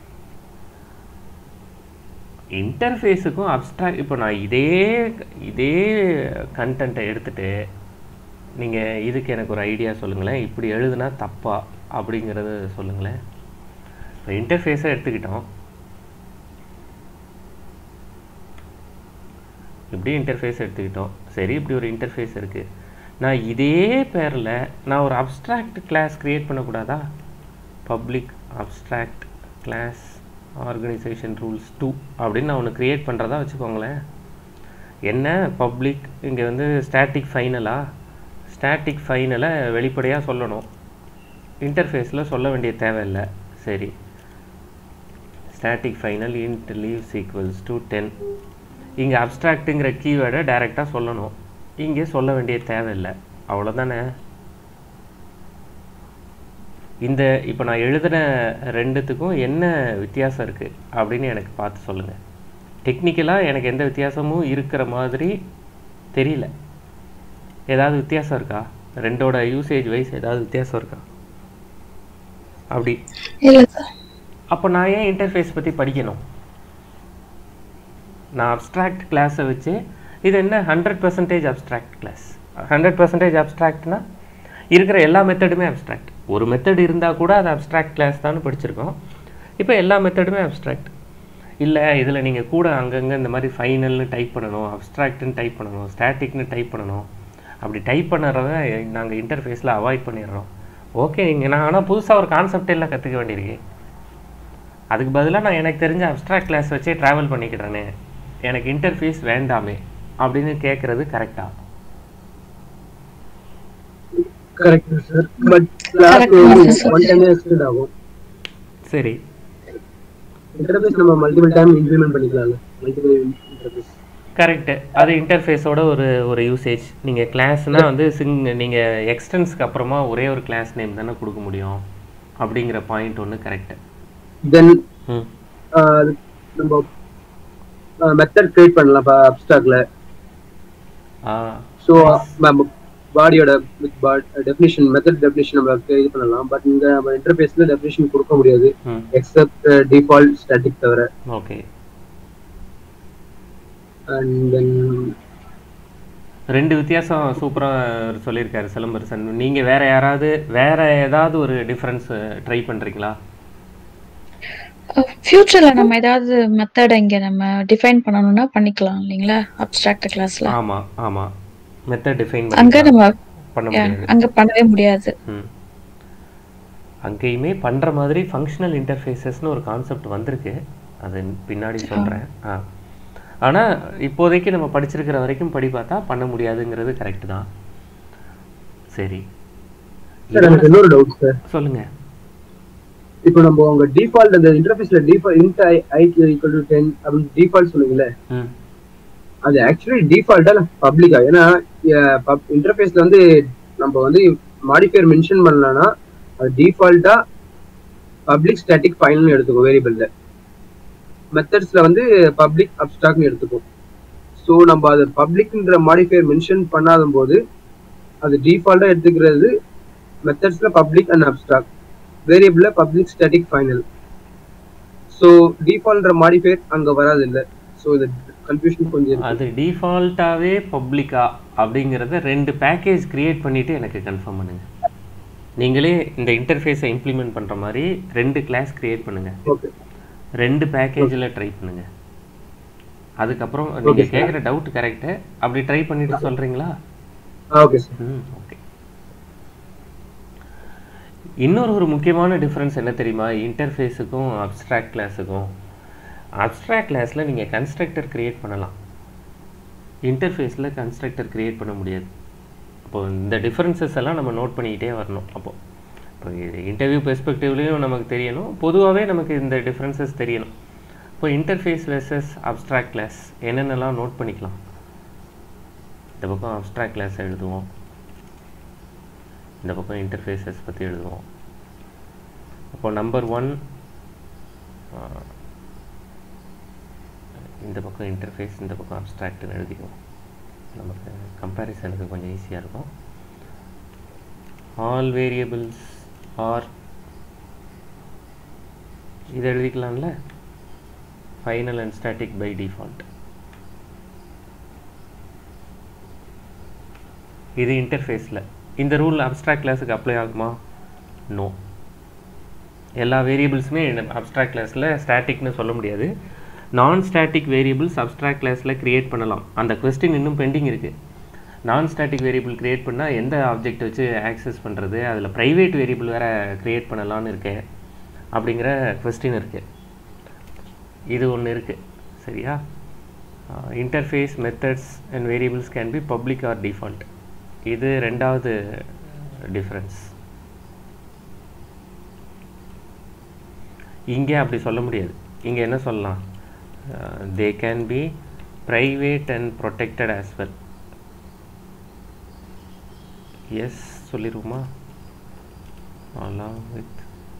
A: இன்டர்ஃபேஸுக்கும் அப்ஸ்ட்ராக்ட் இப்போ நான் இதே இதே கண்டென்ட்டை எடுத்துட்டு நீங்கள் இதுக்கு எனக்கு ஒரு ஐடியா சொல்லுங்களேன் இப்படி எழுதுனா தப்பா அப்படிங்கிறத சொல்லுங்களேன் இப்போ இன்டர்ஃபேஸை எடுத்துக்கிட்டோம் இப்படி இன்டர்ஃபேஸ் எடுத்துக்கிட்டோம் சரி இப்படி ஒரு இன்டர்ஃபேஸ் இருக்குது நான் இதே பேரில் நான் ஒரு அப்ஸ்ட்ராக்ட் கிளாஸ் க்ரியேட் பண்ணக்கூடாதா public abstract class organization rules two அப்படின்னு நான் ஒன்று க்ரியேட் பண்ணுறதா வச்சுக்கோங்களேன் என்ன பப்ளிக் இங்கே வந்து ஸ்டாட்டிக் ஃபைனலா ஸ்டாட்டிக் ஃபைனலை வெளிப்படையாக சொல்லணும் இன்டர்ஃபேஸில் சொல்ல வேண்டிய தேவையில்லை சரி static final int leaves equals to ten இங்கே அப்ஸ்ட்ராக்ட்டுங்கிற கீவேர்டை டைரெக்டாக சொல்லணும் இங்கே சொல்ல வேண்டிய தேவையில்லை அவ்வளோதானே இந்த இப்போ நான் எழுதின ரெண்டுத்துக்கும் என்ன வித்தியாசம் இருக்குது அப்படின்னு எனக்கு பார்த்து சொல்லுங்கள் டெக்னிக்கலாக எனக்கு எந்த வித்தியாசமும் இருக்கிற மாதிரி தெரியல ஏதாவது வித்தியாசம் இருக்கா ரெண்டோட யூசேஜ் வைஸ் ஏதாவது வித்தியாசம் இருக்கா அப்படி
D: இல்ல சார்
A: அப்போ நான் ஏன் இன்டர்ஃபேஸ் பற்றி படிக்கணும் நான் அப்ஸ்ட்ராக்ட் கிளாஸை வச்சு இது என்ன hundred percentage abstract class hundred percentage அப்ஸ்ட்ராக்ட்னா இருக்கிற எல்லா மெத்தடுமே அப்ஸ்ட்ராக்ட் ஒரு மெத்தட் இருந்தால் கூட அது அப்ஸ்ட்ராக்ட் கிளாஸ் தான் படிச்சிருக்கோம் இப்போ எல்லா மெத்தடுமே அப்ஸ்ட்ராக்ட் இல்லை இதில் நீங்கள் கூட அங்கங்கே இந்த மாதிரி ஃபைனல்னு டைப் பண்ணணும் அப்ஸ்ட்ராக்ட்னு டைப் பண்ணணும் ஸ்டாட்டிக்னு டைப் பண்ணணும் அப்படி டைப் பண்ணுறத நாங்கள் இன்டர்ஃபேஸில் அவாய்ட் பண்ணிடுறோம் ஓகே நீங்கள் நான் ஆனால் புதுசாக ஒரு கான்செப்ட் எல்லாம் கற்றுக்க வேண்டியிருக்கு அதுக்கு பதிலாக நான் எனக்கு தெரிஞ்ச அப்ஸ்ட்ராக்ட் கிளாஸ் வச்சே ட்ராவல் பண்ணிக்கிறேனே எனக்கு இன்டர்ஃபேஸ் வேண்டாமே அப்படின்னு கேட்குறது கரெக்டாக
C: correct sir but class one time extend ஆகும்
A: சரி
C: இன்டர்ஃபேஸ் நம்ம மல்டிபிள் டைம் இம்ப்ளிமெண்ட் பண்ணிக்கலாம்ல மல்டிபிள் இன்டர்ஃபேஸ்
A: கரெக்டு அது இன்டர்ஃபேஸோட ஒரு ஒரு யூசேஜ் நீங்கள் கிளாஸ்னால் வந்து சிங் நீங்கள் எக்ஸ்டென்ஸ்க்கு அப்புறமா ஒரே ஒரு கிளாஸ் நேம் தானே கொடுக்க முடியும் அப்படிங்கிற பாயிண்ட் ஒன்று கரெக்டு
C: தென்
A: ம்
C: நம்ம மெத்தட் கிரியேட் பண்ணலாம் இப்போ அப்ஸ்டாக்ல
A: ஆ
C: ஸோ பாடியோட வித் டெஃபினிஷன் மெத்தட் டெஃபினிஷன் நம்ம இது பண்ணலாம் பட் இந்த நம்ம இன்டர்ஃபேஸ்ல டெஃபினிஷன் கொடுக்க முடியாது
A: ம்
C: எக்ஸப்ட் டிஃபால்ட் ஸ்டாட்டிக் தவிர
A: ஓகே
C: அண்ட் தென்
A: ரெண்டு வித்தியாசம் சூப்பராக சொல்லியிருக்காரு சிலம்பரசன் நீங்கள் வேற யாராவது வேற ஏதாவது ஒரு டிஃப்ரென்ஸ் ட்ரை பண்ணுறீங்களா
D: ஃபியூச்சர்ல நம்ம ஏதாவது மெத்தட் இங்க நம்ம டிஃபைன் பண்ணணும்னா பண்ணிக்கலாம் இல்லைங்களா அப்ஸ்ட்ராக்ட் கிளாஸ்ல
A: ஆமாம் ஆமாம் மெத்தட் டிஃபைன்
D: அங்க நம்ம
A: பண்ண
D: yeah,
A: முடியாது
D: அங்க பண்ணவே முடியாது
A: ம் அங்கேயுமே பண்ணுற மாதிரி ஃபங்க்ஷனல் இன்டர்ஃபேஸஸ்னு ஒரு கான்செப்ட் வந்திருக்கு அது பின்னாடி சொல்கிறேன் ஆ ஆனால் இப்போதைக்கு நம்ம படிச்சிருக்கிற வரைக்கும் படி பார்த்தா பண்ண முடியாதுங்கிறது கரெக்ட் தான் சரி
C: சார் எனக்கு இன்னொரு டவுட் சார்
A: சொல்லுங்க
C: இப்போ நம்ம உங்க டிஃபால்ட் அந்த இன்டர்ஃபேஸ்ல டிஃபால்ட் இன்ட் ஐ ஐக்கு ஈக்குவல் டு டென் அப்படின்னு டிஃபால்ட் சொன்னீங்கல்ல
A: ம்
C: அது ஆக்சுவலி டிஃபால்ட்டா பப்ளிக்கா ஏன்னா இன்டர்ஃபேஸ்ல வந்து நம்ம வந்து மாடிஃபையர் மென்ஷன் பண்ணலன்னா அது டிஃபால்ட்டா பப்ளிக் ஸ்டாட்டிக் ஃபைனல்னு எடுத்துக்கோ வேரியபிள்ல மெத்தட்ஸ்ல வந்து பப்ளிக் அப்ஸ்ட்ராக்ட்னு எடுத்துக்கும் ஸோ நம்ம அது பப்ளிக்ன்ற மாடிஃபையர் மென்ஷன் பண்ணாத போது அது டிஃபால்ட்டா எடுத்துக்கிறது மெத்தட்ஸ்ல பப்ளிக் அண்ட் அப்ஸ்ட்ராக்ட் வேரியபிள்ல பப்ளிக் ஸ்டாட்டிக் ஃபைனல் ஸோ டிஃபால்ட்ன்ற மாடிஃபையர் அங்க வராது இல்ல ஸோ இது கன்ஃபியூஷன் கொஞ்சம் இருக்கு.
A: அது டிஃபால்ட்டாகவே பப்ளிக்கா அப்படிங்கிறத ரெண்டு பேக்கேஜ் கிரியேட் பண்ணிவிட்டு எனக்கு கன்ஃபார்ம் பண்ணுங்க நீங்களே இந்த இன்டர்ஃபேஸை இம்ப்ளிமெண்ட் பண்ணுற மாதிரி ரெண்டு கிளாஸ் கிரியேட் பண்ணுங்க
C: ஓகே
A: ரெண்டு பேக்கேஜில் ட்ரை பண்ணுங்க அதுக்கப்புறம் நீங்கள் கேட்குற டவுட் கரெக்டு அப்படி ட்ரை பண்ணிட்டு சொல்கிறீங்களா
C: ஓகே சார்
A: ம் ஓகே இன்னொரு ஒரு முக்கியமான டிஃப்ரென்ஸ் என்ன தெரியுமா இன்டர்ஃபேஸுக்கும் அப்ஸ்ட்ராக்ட் கிளாஸுக்கும் அப்ஸ்ட்ராக்ட் கிளாஸில் நீங்கள் கன்ஸ்ட்ரக்டர் கிரியேட் பண்ணலாம் இன்டர்ஃபேஸில் கன்ஸ்ட்ரக்டர் கிரியேட் பண்ண முடியாது அப்போ இந்த டிஃப்ரென்சஸ் எல்லாம் நம்ம நோட் பண்ணிக்கிட்டே வரணும் அப்போ இப்போ இது இன்டர்வியூ பெர்ஸ்பெக்டிவ்லேயும் நமக்கு தெரியணும் பொதுவாகவே நமக்கு இந்த டிஃப்ரென்சஸ் தெரியணும் இப்போ இன்டர்ஃபேஸ் வெர்சஸ் அப்ஸ்ட்ராக்ட் கிளாஸ் என்னென்னலாம் நோட் பண்ணிக்கலாம் இந்த பக்கம் அப்ஸ்ட்ராக்ட் கிளாஸ் எழுதுவோம் இந்த பக்கம் இன்டர்ஃபேஸஸ் பற்றி எழுதுவோம் அப்போ நம்பர் ஒன் இந்த பக்கம் இன்டர்ஃபேஸ் இந்த பக்கம் அப்ஸ்ட்ராக்ட்னு எழுதிக்குவோம் நமக்கு கம்பேரிசனுக்கு கொஞ்சம் ஈஸியாக இருக்கும் ஆல் வேரியபிள்ஸ் ஆர் இது எழுதிக்கலாம்ல final and static by default இது இன்டர்ஃபேஸில் இந்த ரூல் அப்ஸ்ட்ராக்ட் கிளாஸுக்கு அப்ளை ஆகுமா நோ எல்லா வேரியபிள்ஸுமே அப்ஸ்ட்ராக்ட் கிளாஸில் ஸ்டாட்டிக்னு சொல்ல முடியாது நான் ஸ்டாட்டிக் வேரியபிள்ஸ் அப்ஸ்ட்ராக்ட் கிளாஸில் க்ரியேட் பண்ணலாம் அந்த கொஸ்டின் இன்னும் பெண்டிங் இருக்குது நான் ஸ்டாட்டிக் வேரியபிள் க்ரியேட் பண்ணால் எந்த ஆப்ஜெக்ட் வச்சு ஆக்சஸ் பண்ணுறது அதில் ப்ரைவேட் வேரியபிள் வேறு க்ரியேட் பண்ணலான்னு இருக்கேன் அப்படிங்கிற கொஸ்டின் இருக்குது இது ஒன்று இருக்குது சரியா interface methods and variables can be public or default இது ரெண்டாவது டிஃப்ரென்ஸ் இங்கே அப்படி சொல்ல முடியாது இங்கே என்ன சொல்லலாம் they can be private and protected as well yes சொல்லிடுவோமா along with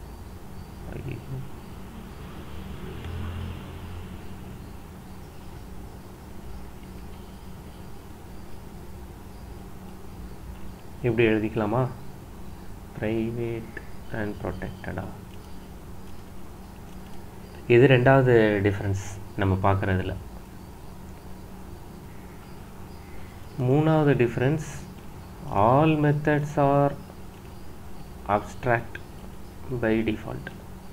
A: இப்படி எழுதிக்கலாமா ப்ரைவேட் அண்ட் ப்ரொடெக்டடா இது ரெண்டாவது டிஃப்ரென்ஸ் நம்ம பார்க்குறதுல மூணாவது difference all methods are abstract by default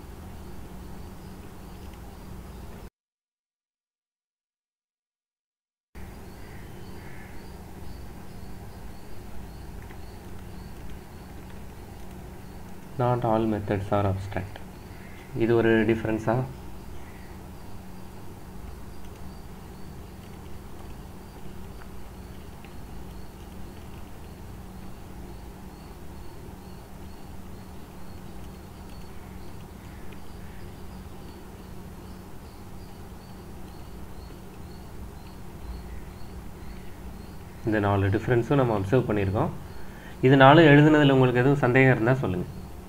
A: not all methods are abstract இது ஒரு டிஃப்ரென்ஸா இந்த நாலு டிஃப்ரென்ஸும் நம்ம அப்சர்வ் பண்ணியிருக்கோம் இது நாலும் எழுதுனதில் உங்களுக்கு எதுவும் சந்தேகம் இருந்தால் சொல்லுங்கள்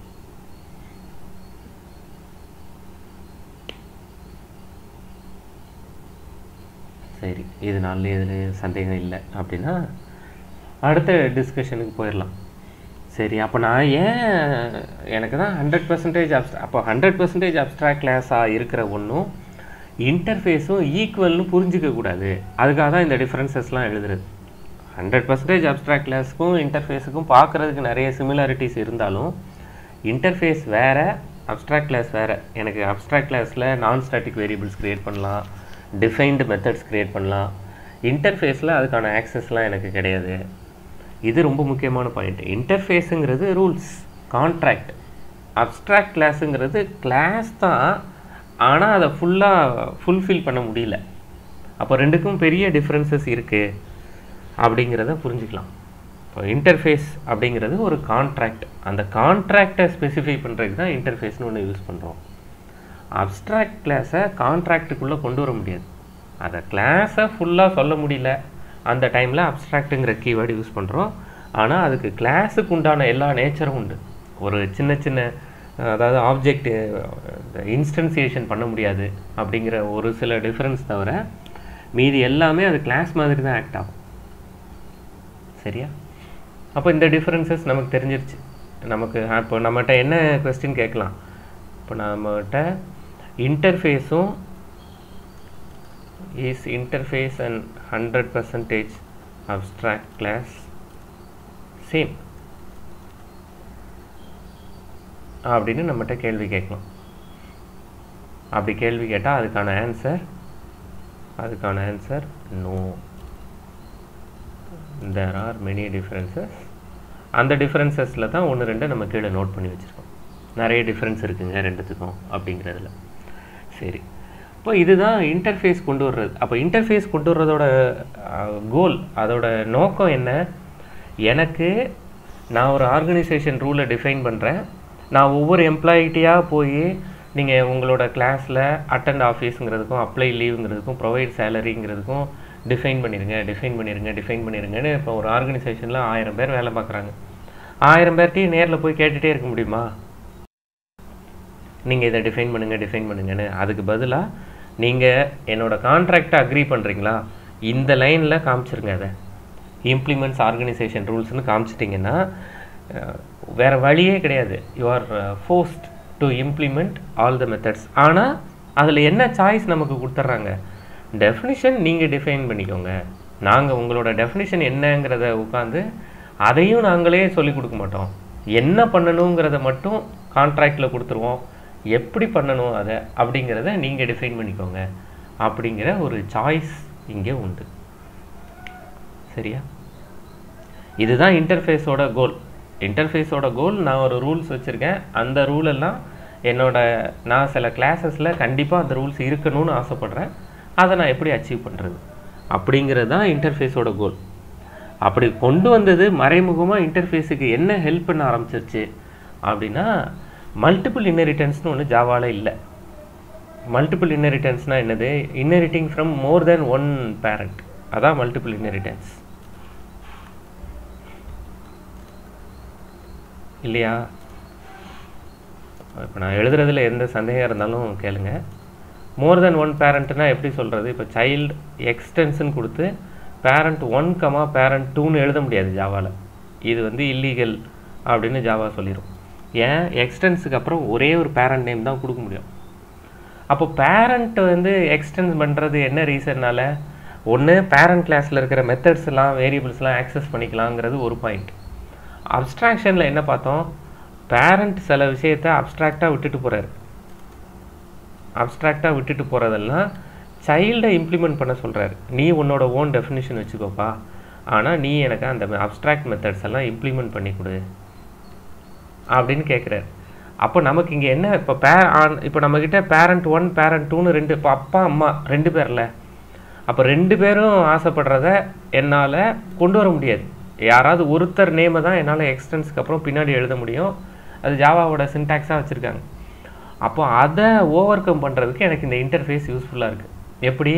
A: சரி இது நாளில் இதில் சந்தேகம் இல்லை அப்படின்னா அடுத்த டிஸ்கஷனுக்கு போயிடலாம் சரி அப்போ நான் ஏன் எனக்கு தான் ஹண்ட்ரட் பர்சன்டேஜ் அப்ஸ் அப்போ ஹண்ட்ரட் பர்சன்டேஜ் அப்ட்ராக்ட் கிளாஸாக இருக்கிற ஒன்றும் இன்டர்ஃபேஸும் ஈக்குவல்னு புரிஞ்சிக்க கூடாது அதுக்காக தான் இந்த டிஃப்ரென்சஸ்லாம் எழுதுறது ஹண்ட்ரட் பர்சன்டேஜ் அப்ட்ராக்ட் கிளாஸுக்கும் இன்டர்ஃபேஸுக்கும் பார்க்குறதுக்கு நிறைய சிமிலாரிட்டிஸ் இருந்தாலும் இன்டர்ஃபேஸ் வேறு அப்ட்ராக்ட் கிளாஸ் வேறு எனக்கு அப்ட்ராக்ட் கிளாஸில் நான் ஸ்டாட்டிக் வேரியபிள்ஸ் க்ரியேட் பண்ணலாம் டிஃபைன்டு மெத்தட்ஸ் க்ரியேட் பண்ணலாம் இன்டர்ஃபேஸில் அதுக்கான ஆக்சஸ்லாம் எனக்கு கிடையாது இது ரொம்ப முக்கியமான பாயிண்ட் இன்டர்ஃபேஸுங்கிறது ரூல்ஸ் கான்ட்ராக்ட் அப்ட்ராக்ட் கிளாஸுங்கிறது கிளாஸ் தான் ஆனால் அதை ஃபுல்லாக ஃபுல்ஃபில் பண்ண முடியல அப்போ ரெண்டுக்கும் பெரிய டிஃப்ரென்சஸ் இருக்குது அப்படிங்கிறத புரிஞ்சுக்கலாம் இப்போ இன்டர்ஃபேஸ் அப்படிங்கிறது ஒரு கான்ட்ராக்ட் அந்த கான்ட்ராக்டை ஸ்பெசிஃபை பண்ணுறதுக்கு தான் இன்டர்ஃபேஸ்னு ஒன்று யூஸ் பண்ணுறோம் அப்ட்ராக்ட் கிளாஸை கான்ட்ராக்டுக்குள்ளே கொண்டு வர முடியாது அதை கிளாஸை ஃபுல்லாக சொல்ல முடியல அந்த டைமில் அப்ட்ராக்ட்டுங்கிற கீவேர்டு யூஸ் பண்ணுறோம் ஆனால் அதுக்கு கிளாஸுக்கு உண்டான எல்லா நேச்சரும் உண்டு ஒரு சின்ன சின்ன அதாவது ஆப்ஜெக்ட் இன்ஸ்டன்சியேஷன் பண்ண முடியாது அப்படிங்கிற ஒரு சில டிஃப்ரென்ஸ் தவிர மீதி எல்லாமே அது கிளாஸ் மாதிரி தான் ஆக்ட் ஆகும் சரியா அப்போ இந்த டிஃப்ரென்சஸ் நமக்கு தெரிஞ்சிருச்சு நமக்கு இப்போ நம்மகிட்ட என்ன கொஸ்டின் கேட்கலாம் இப்போ நம்மகிட்ட இன்டர்ஃபேஸும் is interface and 100 percentage abstract class same அப்படின்னு நம்மகிட்ட கேள்வி கேட்கலாம் அப்படி கேள்வி கேட்டால் அதுக்கான ஆன்சர் அதுக்கான answer no there are many differences அந்த டிஃப்ரென்சஸில் தான் ஒன்று ரெண்டு நம்ம கீழே நோட் பண்ணி வச்சுருக்கோம் நிறைய டிஃப்ரென்ஸ் இருக்குங்க ரெண்டுத்துக்கும் அப்படிங்கிறதுல சரி இப்போ இதுதான் இன்டர்ஃபேஸ் கொண்டு வர்றது அப்போ இன்டர்ஃபேஸ் கொண்டு வர்றதோட கோல் அதோட நோக்கம் என்ன எனக்கு நான் ஒரு ஆர்கனைசேஷன் ரூலை டிஃபைன் பண்ணுறேன் நான் ஒவ்வொரு எம்ப்ளாயிட்டியாக போய் நீங்கள் உங்களோட கிளாஸில் அட்டெண்ட் ஆஃபீஸுங்கிறதுக்கும் அப்ளை லீவுங்கிறதுக்கும் ப்ரொவைட் சேலரிங்கிறதுக்கும் டிஃபைன் பண்ணிடுங்க டிஃபைன் பண்ணிடுங்க டிஃபைன் பண்ணிடுங்கன்னு இப்போ ஒரு ஆர்கனைசேஷனில் ஆயிரம் பேர் வேலை பார்க்குறாங்க ஆயிரம் பேர்ட்டையும் நேரில் போய் கேட்டுகிட்டே இருக்க முடியுமா நீங்கள் இதை டிஃபைன் பண்ணுங்கள் டிஃபைன் பண்ணுங்கன்னு அதுக்கு பதிலாக நீங்கள் என்னோடய கான்ட்ராக்டை அக்ரி பண்ணுறீங்களா இந்த லைனில் காமிச்சிருங்க அதை இம்ப்ளிமெண்ட்ஸ் ஆர்கனைசேஷன் ரூல்ஸ்னு காமிச்சிட்டிங்கன்னா வேறு வழியே கிடையாது you are forced to implement all the methods ஆனால் அதில் என்ன சாய்ஸ் நமக்கு கொடுத்துட்றாங்க டெஃபினிஷன் நீங்கள் டிஃபைன் பண்ணிக்கோங்க நாங்கள் உங்களோட டெஃபினிஷன் என்னங்கிறத உட்காந்து அதையும் நாங்களே சொல்லிக் கொடுக்க மாட்டோம் என்ன பண்ணணுங்கிறத மட்டும் கான்ட்ராக்டில் கொடுத்துருவோம் எப்படி பண்ணணும் அதை அப்படிங்கிறத நீங்கள் டிஃபைன் பண்ணிக்கோங்க அப்படிங்கிற ஒரு சாய்ஸ் இங்கே உண்டு சரியா இதுதான் இன்டர்ஃபேஸோட கோல் இன்டர்ஃபேஸோட கோல் நான் ஒரு ரூல்ஸ் வச்சுருக்கேன் அந்த ரூல் எல்லாம் என்னோட நான் சில கிளாஸஸில் கண்டிப்பாக அந்த ரூல்ஸ் இருக்கணும்னு ஆசைப்பட்றேன் அதை நான் எப்படி அச்சீவ் பண்ணுறது அப்படிங்கிறது தான் இன்டர்ஃபேஸோட கோல் அப்படி கொண்டு வந்தது மறைமுகமாக இன்டர்ஃபேஸுக்கு என்ன ஹெல்ப் பண்ண ஆரம்பிச்சிருச்சு அப்படின்னா மல்டிபிள் இன்னெரிட்டன்ஸ்னு ஒன்று ஜாவாவில் இல்லை மல்டிபிள் இன்னெரிட்டன்ஸ்னால் என்னது inheriting from more than one parent அதான் மல்டிபிள் இன்னெரிட்டன்ஸ் இல்லையா இப்போ நான் எழுதுறதுல எந்த சந்தேகம் இருந்தாலும் கேளுங்க மோர் தென் ஒன் பேரண்ட்னா எப்படி சொல்கிறது இப்போ சைல்டு எக்ஸ்டென்ஷன் கொடுத்து பேரண்ட் ஒன் கமா பேரண்ட் டூன்னு எழுத முடியாது ஜாவாவில் இது வந்து இல்லீகல் அப்படின்னு ஜாவா சொல்லிடும் ஏன் எக்ஸ்டென்ஸுக்கு அப்புறம் ஒரே ஒரு பேரண்ட் நேம் தான் கொடுக்க முடியும் அப்போ பேரண்ட் வந்து எக்ஸ்டென்ஸ் பண்ணுறது என்ன ரீசன்னால ஒன்று பேரண்ட் கிளாஸில் இருக்கிற மெத்தட்ஸ்லாம் வேரியபிள்ஸ்லாம் ஆக்சஸ் பண்ணிக்கலாங்கிறது ஒரு பாயிண்ட் அப்ஸ்ட்ராக்ஷனில் என்ன பார்த்தோம் பேரண்ட் சில விஷயத்தை அப்ஸ்ட்ராக்டாக விட்டுட்டு போகிறாரு அப்ஸ்ட்ராக்டாக விட்டுட்டு போகிறதெல்லாம் சைல்டை இம்ப்ளிமெண்ட் பண்ண சொல்கிறாரு நீ உன்னோட ஓன் டெஃபினிஷன் வச்சுக்கோப்பா ஆனால் நீ எனக்கு அந்த அப்ஸ்ட்ராக்ட் மெத்தட்ஸ் எல்லாம் இம்ப்ளிமெண்ட் பண்ணி கொடு அப்படின்னு கேட்குறாரு அப்போ நமக்கு இங்கே என்ன இப்போ பே இப்போ நம்மக்கிட்ட பேரண்ட் ஒன் பேரண்ட் டூன்னு ரெண்டு இப்போ அப்பா அம்மா ரெண்டு பேரில் அப்போ ரெண்டு பேரும் ஆசைப்படுறத என்னால் கொண்டு வர முடியாது யாராவது ஒருத்தர் நேமை தான் என்னால் எக்ஸ்டென்ஸ்க்கு அப்புறம் பின்னாடி எழுத முடியும் அது ஜாவாவோட சின்டாக்ஸாக வச்சுருக்காங்க அப்போ அதை ஓவர் கம் பண்ணுறதுக்கு எனக்கு இந்த இன்டர்ஃபேஸ் யூஸ்ஃபுல்லாக இருக்குது எப்படி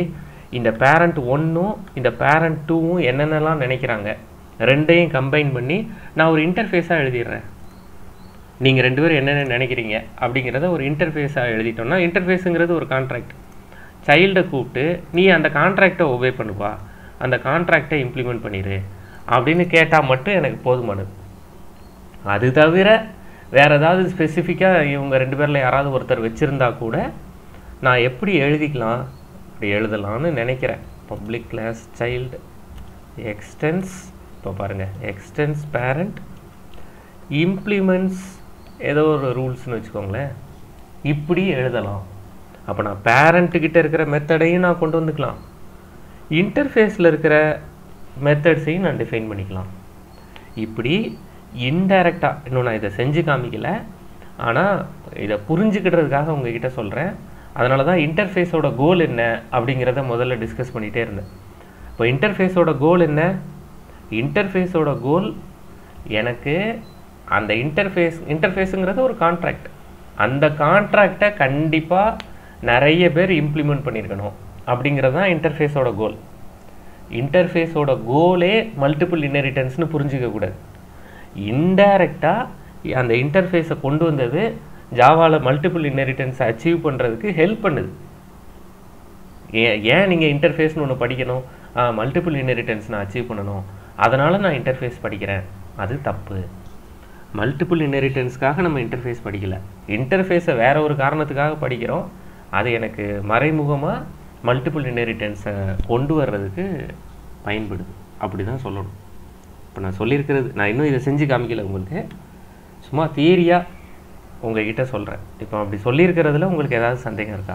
A: இந்த பேரண்ட் ஒன்றும் இந்த பேரண்ட் டூவும் என்னென்னலாம் நினைக்கிறாங்க ரெண்டையும் கம்பைன் பண்ணி நான் ஒரு இன்டர்ஃபேஸாக எழுதிடுறேன் நீங்கள் ரெண்டு பேரும் என்னென்ன நினைக்கிறீங்க அப்படிங்கிறத ஒரு இன்டர்ஃபேஸாக எழுதிட்டோம்னா இன்டர்ஃபேஸுங்கிறது ஒரு கான்ட்ராக்ட் சைல்டை கூப்பிட்டு நீ அந்த கான்ட்ராக்டை ஒபே பண்ணுவா அந்த கான்ட்ராக்டை இம்ப்ளிமெண்ட் பண்ணிடு அப்படின்னு கேட்டால் மட்டும் எனக்கு போதுமானது அது தவிர வேறு ஏதாவது ஸ்பெசிஃபிக்காக இவங்க ரெண்டு பேரில் யாராவது ஒருத்தர் வச்சுருந்தா கூட நான் எப்படி எழுதிக்கலாம் அப்படி எழுதலாம்னு நினைக்கிறேன் பப்ளிக் கிளாஸ் சைல்டு எக்ஸ்டென்ஸ் இப்போ பாருங்கள் எக்ஸ்டென்ஸ் பேரண்ட் இம்ப்ளிமெண்ட்ஸ் ஏதோ ஒரு ரூல்ஸ்னு வச்சுக்கோங்களேன் இப்படி எழுதலாம் அப்போ நான் பேரண்ட்டுக்கிட்ட இருக்கிற மெத்தடையும் நான் கொண்டு வந்துக்கலாம் இன்டர்ஃபேஸில் இருக்கிற மெத்தட்ஸையும் நான் டிஃபைன் பண்ணிக்கலாம் இப்படி இன்டைரக்டாக இன்னும் நான் இதை செஞ்சு காமிக்கல ஆனால் இதை புரிஞ்சுக்கிட்டதுக்காக உங்ககிட்ட சொல்கிறேன் அதனால தான் இன்டர்ஃபேஸோட கோல் என்ன அப்படிங்கிறத முதல்ல டிஸ்கஸ் பண்ணிகிட்டே இருந்தேன் இப்போ இன்டர்ஃபேஸோட கோல் என்ன இன்டர்ஃபேஸோட கோல் எனக்கு அந்த இன்டர்ஃபேஸ் இன்டர்ஃபேஸுங்கிறது ஒரு கான்ட்ராக்ட் அந்த கான்ட்ராக்டை கண்டிப்பாக நிறைய பேர் இம்ப்ளிமெண்ட் பண்ணியிருக்கணும் அப்படிங்கிறது தான் இன்டர்ஃபேஸோட கோல் இன்டர்ஃபேஸோட கோலே மல்டிபிள் இன்ஹெரிட்டன்ஸ்னு புரிஞ்சிக்க கூடாது இன்டைரக்டாக அந்த இன்டர்ஃபேஸை கொண்டு வந்தது ஜாவாவில் மல்டிபிள் இன்ஹெரிட்டன்ஸை அச்சீவ் பண்ணுறதுக்கு ஹெல்ப் பண்ணுது ஏன் ஏன் நீங்கள் இன்டர்ஃபேஸ்னு ஒன்று படிக்கணும் மல்டிபிள் இன்ஹெரிட்டன்ஸ் நான் அச்சீவ் பண்ணணும் அதனால் நான் இன்டர்ஃபேஸ் படிக்கிறேன் அது தப்பு மல்டிபிள் இன்ஹெரிட்டன்ஸ்க்காக நம்ம இன்டர்ஃபேஸ் படிக்கலை இன்டர்ஃபேஸை வேற ஒரு காரணத்துக்காக படிக்கிறோம் அது எனக்கு மறைமுகமாக மல்டிபிள் இன்ஹெரிட்டன்ஸை கொண்டு வர்றதுக்கு பயன்படுது அப்படி தான் சொல்லணும் இப்போ நான் சொல்லியிருக்கிறது நான் இன்னும் இதை செஞ்சு காமிக்கல உங்களுக்கு சும்மா தியரியாக உங்ககிட்ட சொல்கிறேன் இப்போ அப்படி சொல்லியிருக்கிறதுல உங்களுக்கு ஏதாவது சந்தேகம் இருக்கா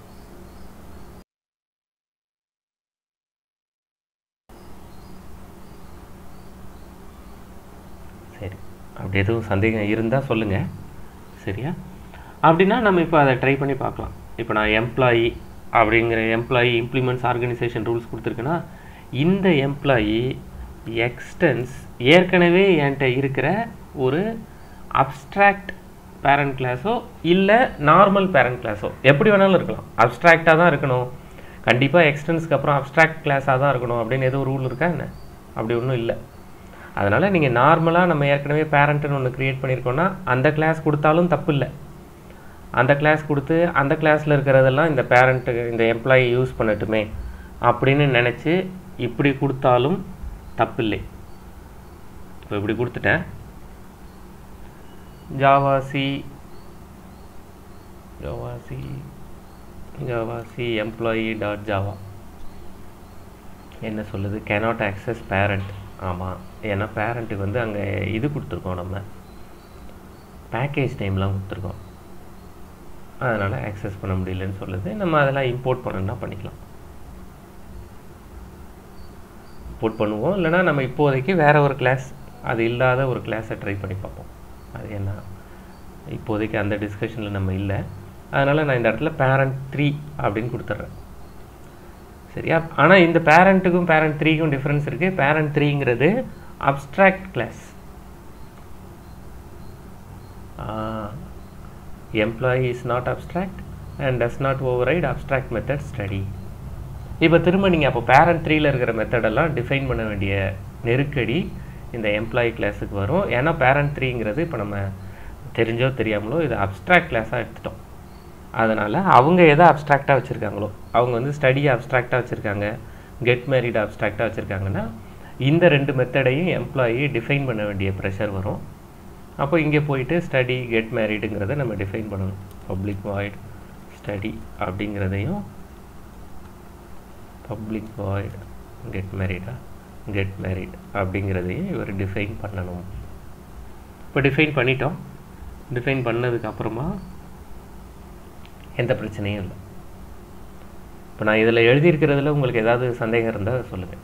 A: சரி அப்படி எதுவும் சந்தேகம் இருந்தால் சொல்லுங்கள் சரியா அப்படின்னா நம்ம இப்போ அதை ட்ரை பண்ணி பார்க்கலாம் இப்போ நான் எம்ப்ளாயி அப்படிங்கிற எம்ப்ளாயி இம்ப்ளிமெண்ட்ஸ் ஆர்கனைசேஷன் ரூல்ஸ் கொடுத்துருக்கேன்னா இந்த எம்ப்ளாயி எக்ஸ்டென்ஸ் ஏற்கனவே என்கிட்ட இருக்கிற ஒரு அப்ஸ்ட்ராக்ட் பேரண்ட் கிளாஸோ இல்லை நார்மல் பேரண்ட் கிளாஸோ எப்படி வேணாலும் இருக்கலாம் அப்ஸ்ட்ராக்டாக தான் இருக்கணும் கண்டிப்பாக எக்ஸ்டென்ஸ்க்கு அப்புறம் அப்ஸ்ட்ராக்ட் கிளாஸாக தான் இருக்கணும் அப்படின்னு எதுவும் ரூல் இருக்கா என்ன அப்படி ஒன்றும் இல்லை அதனால் நீங்கள் நார்மலாக நம்ம ஏற்கனவே பேரண்ட்டுன்னு ஒன்று க்ரியேட் பண்ணியிருக்கோன்னா அந்த கிளாஸ் கொடுத்தாலும் தப்பு இல்லை அந்த கிளாஸ் கொடுத்து அந்த கிளாஸில் இருக்கிறதெல்லாம் இந்த பேரண்ட்டு இந்த எம்ப்ளாயி யூஸ் பண்ணட்டுமே அப்படின்னு நினச்சி இப்படி கொடுத்தாலும் தப்பில்லை இப்போ இப்படி கொடுத்துட்டேன் javac javac javac employee dot Java என்ன சொல்லுது கேனாட் ஆக்சஸ் பேரண்ட் ஆமாம் ஏன்னா பேரண்ட்டுக்கு வந்து அங்கே இது கொடுத்துருக்கோம் நம்ம பேக்கேஜ் டைம்லாம் கொடுத்துருக்கோம் அதனால் ஆக்சஸ் பண்ண முடியலன்னு சொல்லுது நம்ம அதெல்லாம் இம்போர்ட் பண்ணணும்னா பண்ணிக்கலாம் இம்போர்ட் பண்ணுவோம் இல்லைனா நம்ம இப்போதைக்கு வேறு ஒரு கிளாஸ் அது இல்லாத ஒரு கிளாஸை ட்ரை பண்ணி பார்ப்போம் அது என்ன இப்போதைக்கு அந்த டிஸ்கஷனில் நம்ம இல்லை அதனால் நான் இந்த இடத்துல பேரண்ட் த்ரீ அப்படின்னு கொடுத்துட்றேன் சரியா ஆனால் இந்த பேரண்ட்டுக்கும் பேரண்ட் த்ரீக்கும் டிஃப்ரென்ஸ் இருக்குது பேரண்ட் த்ரீங்கிறது abstract class employee is not abstract and does not override abstract method study இப்போ திரும்ப நீங்கள் அப்போ பேரண்ட் த்ரீயில் இருக்கிற மெத்தடெல்லாம் டிஃபைன் பண்ண வேண்டிய நெருக்கடி இந்த எம்ப்ளாயி கிளாஸுக்கு வரும் ஏன்னா பேரண்ட் த்ரீங்கிறது இப்போ நம்ம தெரிஞ்சோ தெரியாமலோ இது அப்ஸ்ட்ராக்ட் கிளாஸாக எடுத்துட்டோம் அதனால் அவங்க எதை அப்ஸ்ட்ராக்டாக வச்சுருக்காங்களோ அவங்க வந்து ஸ்டடியை அப்ஸ்ட்ராக்டாக வச்சுருக்காங்க கெட் மேரிட் அப்ஸ்ட்ராக்டாக வச்சுருக்காங்கன்னா இந்த ரெண்டு மெத்தடையும் எம்ப்ளாயி டிஃபைன் பண்ண வேண்டிய ப்ரெஷர் வரும் அப்போ இங்கே போயிட்டு ஸ்டடி கெட் மேரிடுங்கிறத நம்ம டிஃபைன் பண்ணணும் பப்ளிக் வாய்ட் ஸ்டடி அப்படிங்கிறதையும் பப்ளிக் வாய்ட் கெட் மேரிடா கெட் மேரிட் அப்படிங்கிறதையும் இவர் டிஃபைன் பண்ணணும் இப்போ டிஃபைன் பண்ணிட்டோம் டிஃபைன் பண்ணதுக்கு அப்புறமா எந்த பிரச்சனையும் இல்லை இப்போ நான் இதில் எழுதியிருக்கிறதுல உங்களுக்கு ஏதாவது சந்தேகம் இருந்தால் சொல்லுங்கள்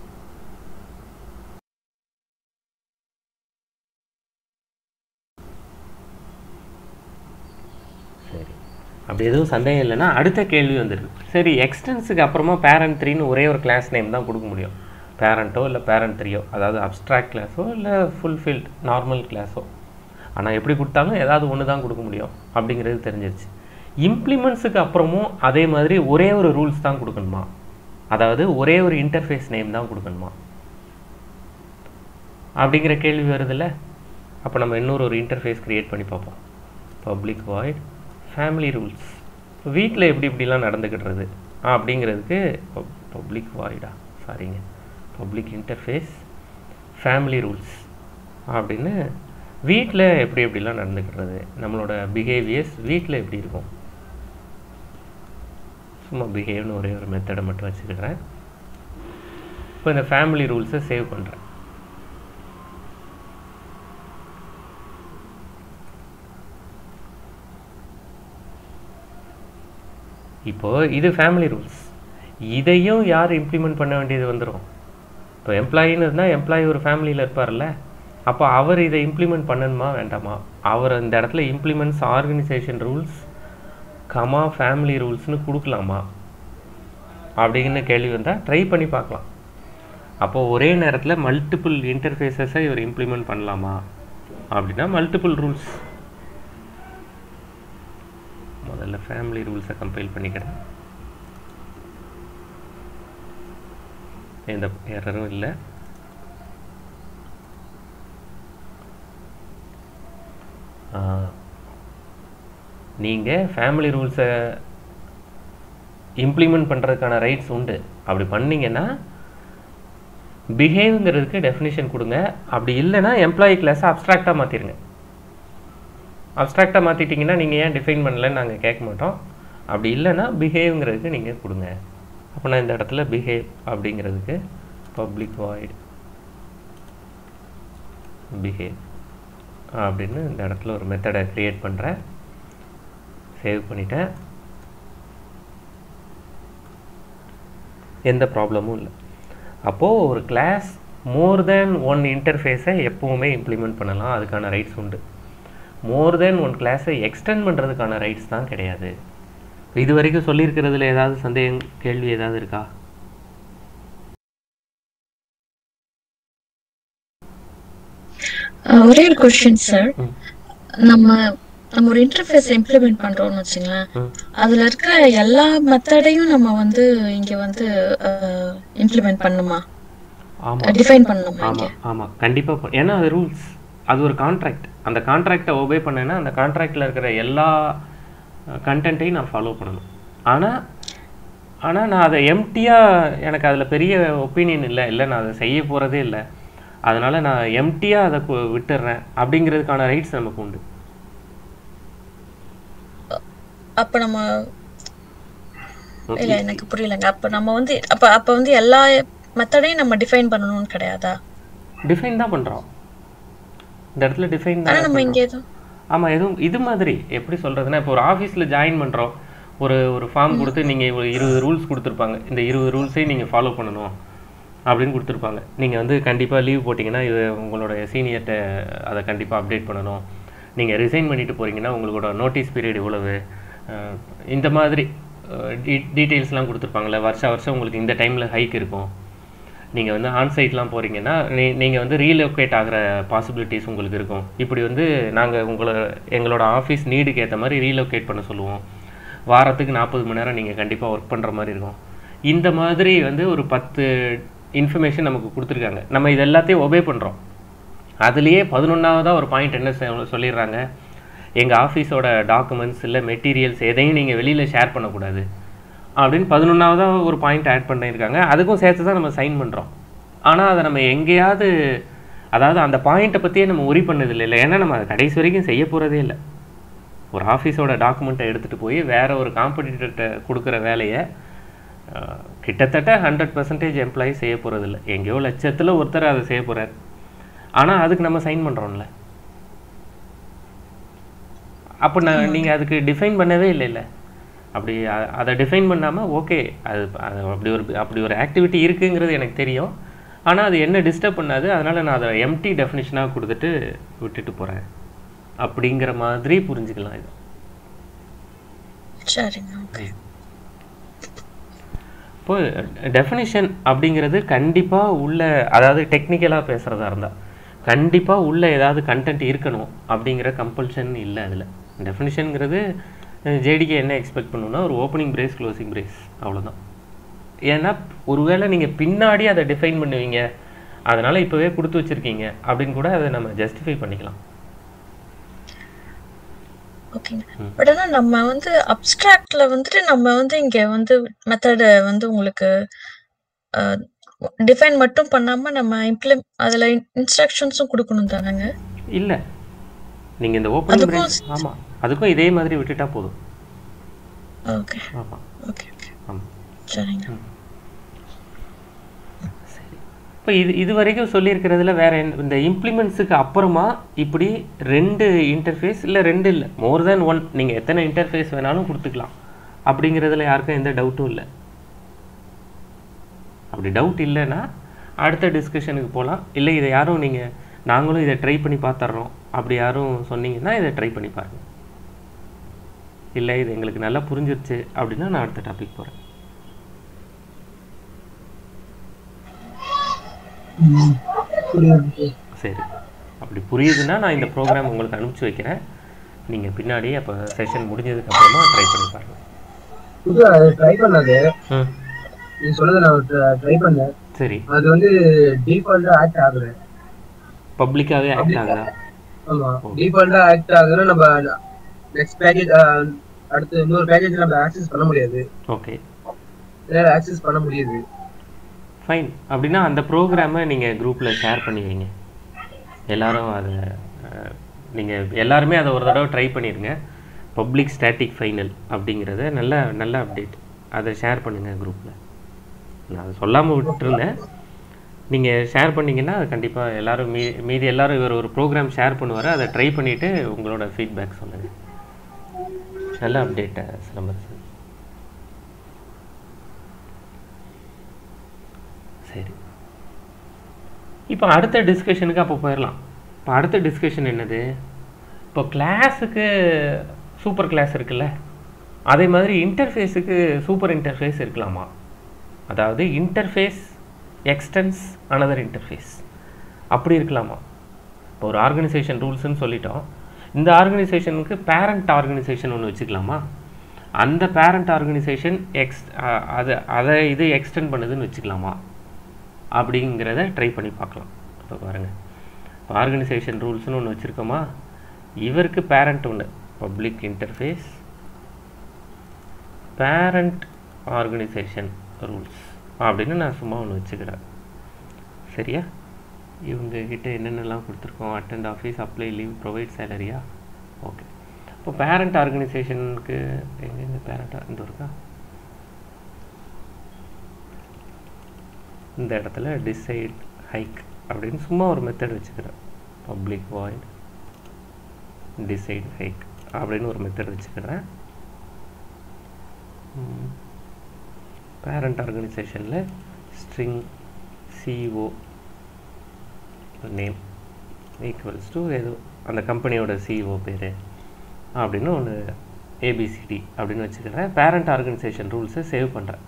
A: சரி அப்படி எதுவும் சந்தேகம் இல்லைன்னா அடுத்த கேள்வி வந்துருக்கு சரி எக்ஸ்டென்ஸுக்கு அப்புறமா பேரண்ட் த்ரீன்னு ஒரே ஒரு கிளாஸ் நேம் தான் கொடுக்க முடியும் பேரண்ட்டோ இல்லை பேரண்ட் த்ரீயோ அதாவது அப்ஸ்ட்ராக்ட் கிளாஸோ இல்லை ஃபுல்ஃபில்ட் நார்மல் கிளாஸோ ஆனால் எப்படி கொடுத்தாலும் ஏதாவது ஒன்று தான் கொடுக்க முடியும் அப்படிங்கிறது தெரிஞ்சிருச்சு இம்ப்ளிமெண்ட்ஸுக்கு அப்புறமும் அதே மாதிரி ஒரே ஒரு ரூல்ஸ் தான் கொடுக்கணுமா அதாவது ஒரே ஒரு இன்டர்ஃபேஸ் நேம் தான் கொடுக்கணுமா அப்படிங்கிற கேள்வி வருதுல்ல அப்போ நம்ம இன்னொரு ஒரு இன்டர்ஃபேஸ் க்ரியேட் பண்ணி பார்ப்போம் பப்ளிக் வாய்ட் ஃபேமிலி ரூல்ஸ் வீட்டில் எப்படி இப்படிலாம் நடந்துக்கிட்டுறது அப்படிங்கிறதுக்கு பப்ளிக் வாய்டா சாரிங்க பப்ளிக் இன்டர்ஃபேஸ் ஃபேமிலி ரூல்ஸ் அப்படின்னு வீட்டில் எப்படி எப்படிலாம் நடந்துக்கிட்டுறது நம்மளோட பிஹேவியர்ஸ் வீட்டில் எப்படி இருக்கும் சும்மா பிஹேவ்னு ஒரே ஒரு மெத்தடை மட்டும் வச்சுக்கிடுறேன் இப்போ இந்த ஃபேமிலி ரூல்ஸை சேவ் பண்ணுறேன் இப்போ இது ஃபேமிலி ரூல்ஸ் இதையும் யார் இம்ப்ளிமெண்ட் பண்ண வேண்டியது வந்துடும் இப்போ எம்ப்ளாயின்னு இருந்தால் எம்ப்ளாயி ஒரு ஃபேமிலியில் இருப்பார்ல அப்போ அவர் இதை இம்ப்ளிமெண்ட் பண்ணணுமா வேண்டாமா அவர் இந்த இடத்துல implements organization rules comma family ரூல்ஸ்னு கொடுக்கலாமா அப்படின்னு கேள்வி வந்தால் ட்ரை பண்ணி பார்க்கலாம் அப்போது ஒரே நேரத்தில் மல்டிபிள் இன்டர்ஃபேஸஸை இவர் இம்ப்ளிமெண்ட் பண்ணலாமா அப்படின்னா மல்டிபிள் ரூல்ஸ் முதல்ல ஃபேமிலி ரூல்ஸை கம்பைல் பண்ணிக்கிறேன் எந்த எரரும் இல்லை நீங்கள் ஃபேமிலி ரூல்ஸை இம்ப்ளிமெண்ட் பண்ணுறதுக்கான ரைட்ஸ் உண்டு அப்படி பண்ணீங்கன்னா பிஹேவ்ங்கிறதுக்கு டெஃபினிஷன் கொடுங்க அப்படி இல்லைன்னா எம்ப்ளாயி கிளாஸை அப்ட்ராக்டாக மாற்றிருங்க அப்ட்ராக்டாக மாற்றிட்டிங்கன்னா நீங்கள் ஏன் டிஃபைன் பண்ணலன்னு நாங்கள் கேட்க மாட்டோம் அப்படி இல்லைன்னா பிஹேவ்ங்கிறதுக்கு நீங்கள் கொடுங்க அப்போ நான் இந்த இடத்துல பிஹேவ் அப்படிங்கிறதுக்கு பப்ளிக் வாய்ட் பிஹேவ் அப்படின்னு இந்த இடத்துல ஒரு மெத்தடை க்ரியேட் பண்ணுறேன் சேவ் பண்ணிட்டேன் எந்த ப்ராப்ளமும் இல்லை அப்போது ஒரு கிளாஸ் மோர் தேன் ஒன் இன்டர்ஃபேஸை எப்போவுமே இம்ப்ளிமெண்ட் பண்ணலாம் அதுக்கான ரைட்ஸ் உண்டு மோர் தேன் ஒன் கிளாஸை எக்ஸ்டெண்ட் பண்ணுறதுக்கான ரைட்ஸ் தான் கிடையாது இது வரைக்கும் சொல்லியிருக்கிறதுல ஏதாவது சந்தேகம் கேள்வி ஏதாவது இருக்கா
D: அஹ் ஒரே ஒரு கொஸ்டின் சார் நம்ம நம்ம ஒரு இன்டர்ஃபேஸ் இம்ப்ளிமெண்ட் பண்றோம்னு வச்சுங்களேன்
A: ம்.
D: அதுல இருக்கிற எல்லா மெத்தடையும் நம்ம வந்து இங்க வந்து இம்ப்ளிமெண்ட் பண்ணுமா
A: ஆமாம்
D: டிஃபைன் பண்ணணுமா இங்க
A: ஆமாம் ஆமாம் கண்டிப்பாக ஏன்னா அது ரூல்ஸ் அது ஒரு கான்ட்ராக்ட் அந்த கான்ட்ராக்டை ஒபே பண்ணேன்னா அந்த கான்ட்ராக்டில் இருக்கிற எல்லா கண்டென்ட்டையும் நான் ஃபாலோ பண்ணணும் ஆனால் ஆனால் நான் அதை எம்டியாக எனக்கு அதில் பெரிய ஒப்பீனியன் இல்லை இல்லை நான் அதை செய்ய போகிறதே இல்லை அதனால் நான் எம்டியாக அதை கு- விட்டுடுறேன் அப்படிங்கிறதுக்கான ரைட்ஸ் நமக்கு உண்டு
D: அப்ப நம்ம இல்ல எனக்கு புரியலங்க அப்ப நம்ம வந்து அப்ப அப்ப வந்து எல்லா மெத்தடையும் நம்ம டிஃபைன் பண்ணணும்னு கிடையாதா
A: டிஃபைன் தான் பண்ணுறோம் இந்த இடத்துல டிஃபைன்
D: ஆனா
A: தான்
D: நம்ம இங்க எதுவும்
A: ஆமாம் எதுவும் இது மாதிரி எப்படி சொல்கிறதுனா இப்போ ஒரு ஆஃபீஸில் ஜாயின் பண்ணுறோம் ஒரு ஒரு ஃபார்ம் கொடுத்து நீங்கள் ஒரு இருபது ரூல்ஸ் கொடுத்துருப்பாங்க இந்த இருபது ரூல்ஸையும் நீங்கள் ஃபாலோ பண்ணணும் அப்படின்னு கொடுத்துருப்பாங்க நீங்கள் வந்து கண்டிப்பாக லீவ் போட்டிங்கன்னா இது உங்களோட சீனியர்கிட்ட அதை கண்டிப்பாக அப்டேட் பண்ணணும் நீங்கள் ரிசைன் பண்ணிட்டு போகிறீங்கன்னா உங்களோட நோட்டீஸ் பீரியட் இவ்வளவு அஹ் இந்த மாதிரி டீட்டெயில்ஸ்லாம் கொடுத்துருப்பாங்கல்ல வருஷ வருஷம் உங்களுக்கு இந்த டைமில் ஹைக் இருக்கும் நீங்கள் வந்து ஆன்சைட்லாம் போகிறீங்கன்னா நீ நீங்கள் வந்து ரீலோகேட் ஆகிற பாசிபிலிட்டிஸ் உங்களுக்கு இருக்கும் இப்படி வந்து நாங்கள் உங்களை எங்களோட ஆஃபீஸ் நீடுக்கு ஏற்ற மாதிரி ரீலோகேட் பண்ண சொல்லுவோம் வாரத்துக்கு நாற்பது மணி நேரம் நீங்கள் கண்டிப்பாக ஒர்க் பண்ணுற மாதிரி இருக்கும் இந்த மாதிரி வந்து ஒரு பத்து இன்ஃபர்மேஷன் நமக்கு கொடுத்துருக்காங்க நம்ம இது எல்லாத்தையும் ஒபே பண்ணுறோம் அதுலேயே பதினொன்றாவதாக ஒரு பாயிண்ட் என்ன செ- சொல்லிடுறாங்க எங்கள் ஆஃபீஸோட டாக்குமெண்ட்ஸ் இல்லை மெட்டீரியல்ஸ் எதையும் நீங்கள் வெளியில் ஷேர் பண்ணக்கூடாது அப்படின்னு பதினொன்றாவதாக ஒரு பாயிண்ட் ஆட் பண்ணியிருக்காங்க அதுக்கும் சேர்த்து தான் நம்ம சைன் பண்ணுறோம் ஆனால் அதை நம்ம எங்கேயாவது அதாவது அந்த பாயிண்ட்டை பற்றியே நம்ம உரி பண்ணது இல்லை ஏன்னா நம்ம அதை கடைசி வரைக்கும் செய்ய போகிறதே இல்லை ஒரு ஆஃபீஸோட டாக்குமெண்ட்டை எடுத்துகிட்டு போய் வேற ஒரு காம்படிட்டர்கிட்ட கொடுக்குற வேலையை அஹ், கிட்டத்தட்ட ஹண்ட்ரட் பர்சன்டேஜ் எம்ப்ளாயி செய்ய போகிறதில்ல எங்கேயோ லட்சத்தில் ஒருத்தர் அதை செய்ய போகிறார் ஆனால் அதுக்கு நம்ம சைன் பண்ணுறோம்ல அப்போ நான் நீங்கள் அதுக்கு டிஃபைன் பண்ணவே இல்லைல்ல அப்படி அ- அதை டிஃபைன் பண்ணாமல் ஓகே அது அது அப்படி ஒரு அப்படி ஒரு ஆக்டிவிட்டி இருக்குங்கிறது எனக்கு தெரியும் ஆனால் அது என்ன டிஸ்டர்ப் பண்ணாது அதனால் நான் அதை எம்டி டெஃபினிஷனாக கொடுத்துட்டு விட்டுட்டு போகிறேன் அப்படிங்கிற மாதிரி புரிஞ்சுக்கலாம் இது
D: சரிங்க ஓகே
A: இப்போ டெஃபினிஷன் அப்படிங்கிறது கண்டிப்பாக உள்ள அதாவது டெக்னிக்கலாக பேசுகிறதா இருந்தால் கண்டிப்பாக உள்ள ஏதாவது கண்டென்ட் இருக்கணும் அப்படிங்கிற கம்பல்ஷன் இல்லை அதில் டெஃபினிஷனுங்கிறது ஜேடிக்கு என்ன எக்ஸ்பெக்ட் பண்ணணும்னா ஒரு ஓப்பனிங் பிரேஸ் க்ளோசிங் பிரேஸ் அவ்வளவுதான் ஏன்னா ஒருவேளை நீங்கள் பின்னாடி அதை டிஃபைன் பண்ணுவீங்க அதனால் இப்போவே கொடுத்து வச்சுருக்கீங்க அப்படின்னு கூட அதை நம்ம ஜஸ்டிஃபை பண்ணிக்கலாம்
D: ஓகேங்க பட் ஆனா நம்ம வந்து அப்ஸ்ட்ராக்ட்ல வந்துட்டு நம்ம வந்து இங்க வந்து மெத்தட வந்து உங்களுக்கு டிஃபைன் மட்டும் பண்ணாம நம்ம இம்ப்ளிம் அதுல இன்ஸ்ட்ரக்ஷன்ஸும் கொடுக்கணும் தானேங்க
A: இல்லை நீங்கள் இந்த ஓப்பன்
D: அதுக்கும்
A: பிரேஸ் ஆமாம் அதுக்கும் இதே மாதிரி விட்டுட்டா போதும்
D: ஓகே
A: ஆமாம்
D: ஓகே ஓகே
A: ஆமாம்
D: சரிங்க
A: சரி இப்போ இது இது வரைக்கும் சொல்லியிருக்கிறதுல வேற என்ன இந்த இம்ப்ளிமெண்ட்ஸுக்கு அப்புறமா இப்படி ரெண்டு இன்டர்ஃபேஸ் இல்லை ரெண்டு இல்லை மோர் தேன் ஒன் நீங்கள் எத்தனை இன்டர்ஃபேஸ் வேணாலும் கொடுத்துக்கலாம் அப்படிங்கிறதுல யாருக்கும் எந்த டவுட்டும் இல்லை அப்படி டவுட் இல்லைன்னா அடுத்த டிஸ்கஷனுக்கு போகலாம் இல்லை இதை யாரும் நீங்கள் நாங்களும் இதை ட்ரை பண்ணி பார்த்துட்றோம் அப்படி யாரும் சொன்னீங்கன்னா இதை ட்ரை பண்ணி பாருங்க இல்லை இது எங்களுக்கு நல்லா புரிஞ்சிருச்சு அப்படின்னா நான் அடுத்த டாபிக் போகிறேன்
C: புரியுது
A: சரி அப்படி புரியுதுன்னா நான் இந்த ப்ரோக்ராம் உங்களுக்கு அனுப்பிச்சி வைக்கிறேன் நீங்கள் பின்னாடி அப்போ செஷன் முடிஞ்சதுக்கு அப்புறமா ட்ரை பண்ணி பாருங்க
C: புது அது ட்ரை பண்ணது
A: ம்
C: நீ சொன்னதை நான் ட்ரை பண்ணேன்
A: சரி
C: அது வந்து டிஃபால்ட்டா ஆக்ட் ஆகுது
A: பப்ளிக்காகவே ஆக்ட் ஆகுதா
C: ஆமா டிஃபால்ட்டா ஆக்ட் ஆகுதுன்னா நம்ம நெக்ஸ்ட் பேக்கேஜ் அடுத்து இன்னொரு பேக்கேஜ் நம்ம ஆக்சஸ் பண்ண முடியாது
A: ஓகே
C: வேற ஆக்சஸ் பண்ண முடியுது
A: ஃபைன் அப்படின்னா அந்த ப்ரோக்ராமை நீங்கள் குரூப்பில் ஷேர் பண்ணி வைங்க எல்லாரும் அதை நீங்கள் எல்லாருமே அதை ஒரு தடவை ட்ரை பண்ணிடுங்க பப்ளிக் ஸ்டாட்டிக் ஃபைனல் அப்படிங்கிறத நல்ல நல்ல அப்டேட் அதை ஷேர் பண்ணுங்கள் குரூப்பில் நான் அதை சொல்லாமல் விட்டுருந்தேன் நீங்கள் ஷேர் பண்ணீங்கன்னா கண்டிப்பாக எல்லாரும் மீ மீதி எல்லாரும் இவர் ஒரு ப்ரோக்ராம் ஷேர் பண்ணுவார் அதை ட்ரை பண்ணிவிட்டு உங்களோட ஃபீட்பேக் சொல்லுங்கள் நல்ல அப்டேட்டை சிலம்பரசன் சரி இப்போ அடுத்த டிஸ்கஷனுக்கு அப்போ போயிடலாம் இப்போ அடுத்த டிஸ்கஷன் என்னது இப்போ கிளாஸுக்கு சூப்பர் கிளாஸ் இருக்குல்ல அதே மாதிரி இன்டர்ஃபேஸுக்கு சூப்பர் இன்டர்ஃபேஸ் இருக்கலாமா அதாவது இன்டர்ஃபேஸ் எக்ஸ்டென்ஸ் அனதர் இன்டர்ஃபேஸ் அப்படி இருக்கலாமா இப்போ ஒரு ஆர்கனைசேஷன் ரூல்ஸ்னு சொல்லிட்டோம் இந்த ஆர்கனைசேஷனுக்கு பேரண்ட் ஆர்கனைசேஷன் ஒன்று வச்சுக்கலாமா அந்த பேரண்ட் ஆர்கனைசேஷன் எக்ஸ் அதை அதை இது எக்ஸ்டெண்ட் பண்ணுதுன்னு வச்சுக்கலாமா அப்படிங்கிறத ட்ரை பண்ணி பார்க்கலாம் இப்போ பாருங்கள் இப்போ ஆர்கனைசேஷன் ரூல்ஸ்னு ஒன்று வச்சுருக்கோமா இவருக்கு பேரண்ட் ஒன்று public interface parent organization rules அப்படின்னு நான் சும்மா ஒன்று வச்சுக்கிறேன் சரியா இவங்க கிட்ட என்னென்னலாம் கொடுத்துருக்கோம் attend office apply leave provide சேலரியா ஓகே இப்போ பேரண்ட் ஆர்கனைசேஷனுக்கு எங்கெங்க பேரண்ட் இந்த இருக்கா இந்த இடத்துல டிசைட் ஹைக் அப்படின்னு சும்மா ஒரு மெத்தட் வச்சுக்கிறேன் பப்ளிக் வாய்ட் டிசைட் ஹைக் அப்படின்னு ஒரு மெத்தட் வச்சுக்கிறேன் பேரண்ட் ஆர்கனைசேஷனில் string C O name equals to ஏதோ அந்த கம்பெனியோட சிஓ பேர் அப்படின்னு ஒன்று ஏபிசிடி அப்படின்னு வச்சுக்கிறேன் பேரண்ட் ஆர்கனைசேஷன் ரூல்ஸை சேவ் பண்ணுறேன்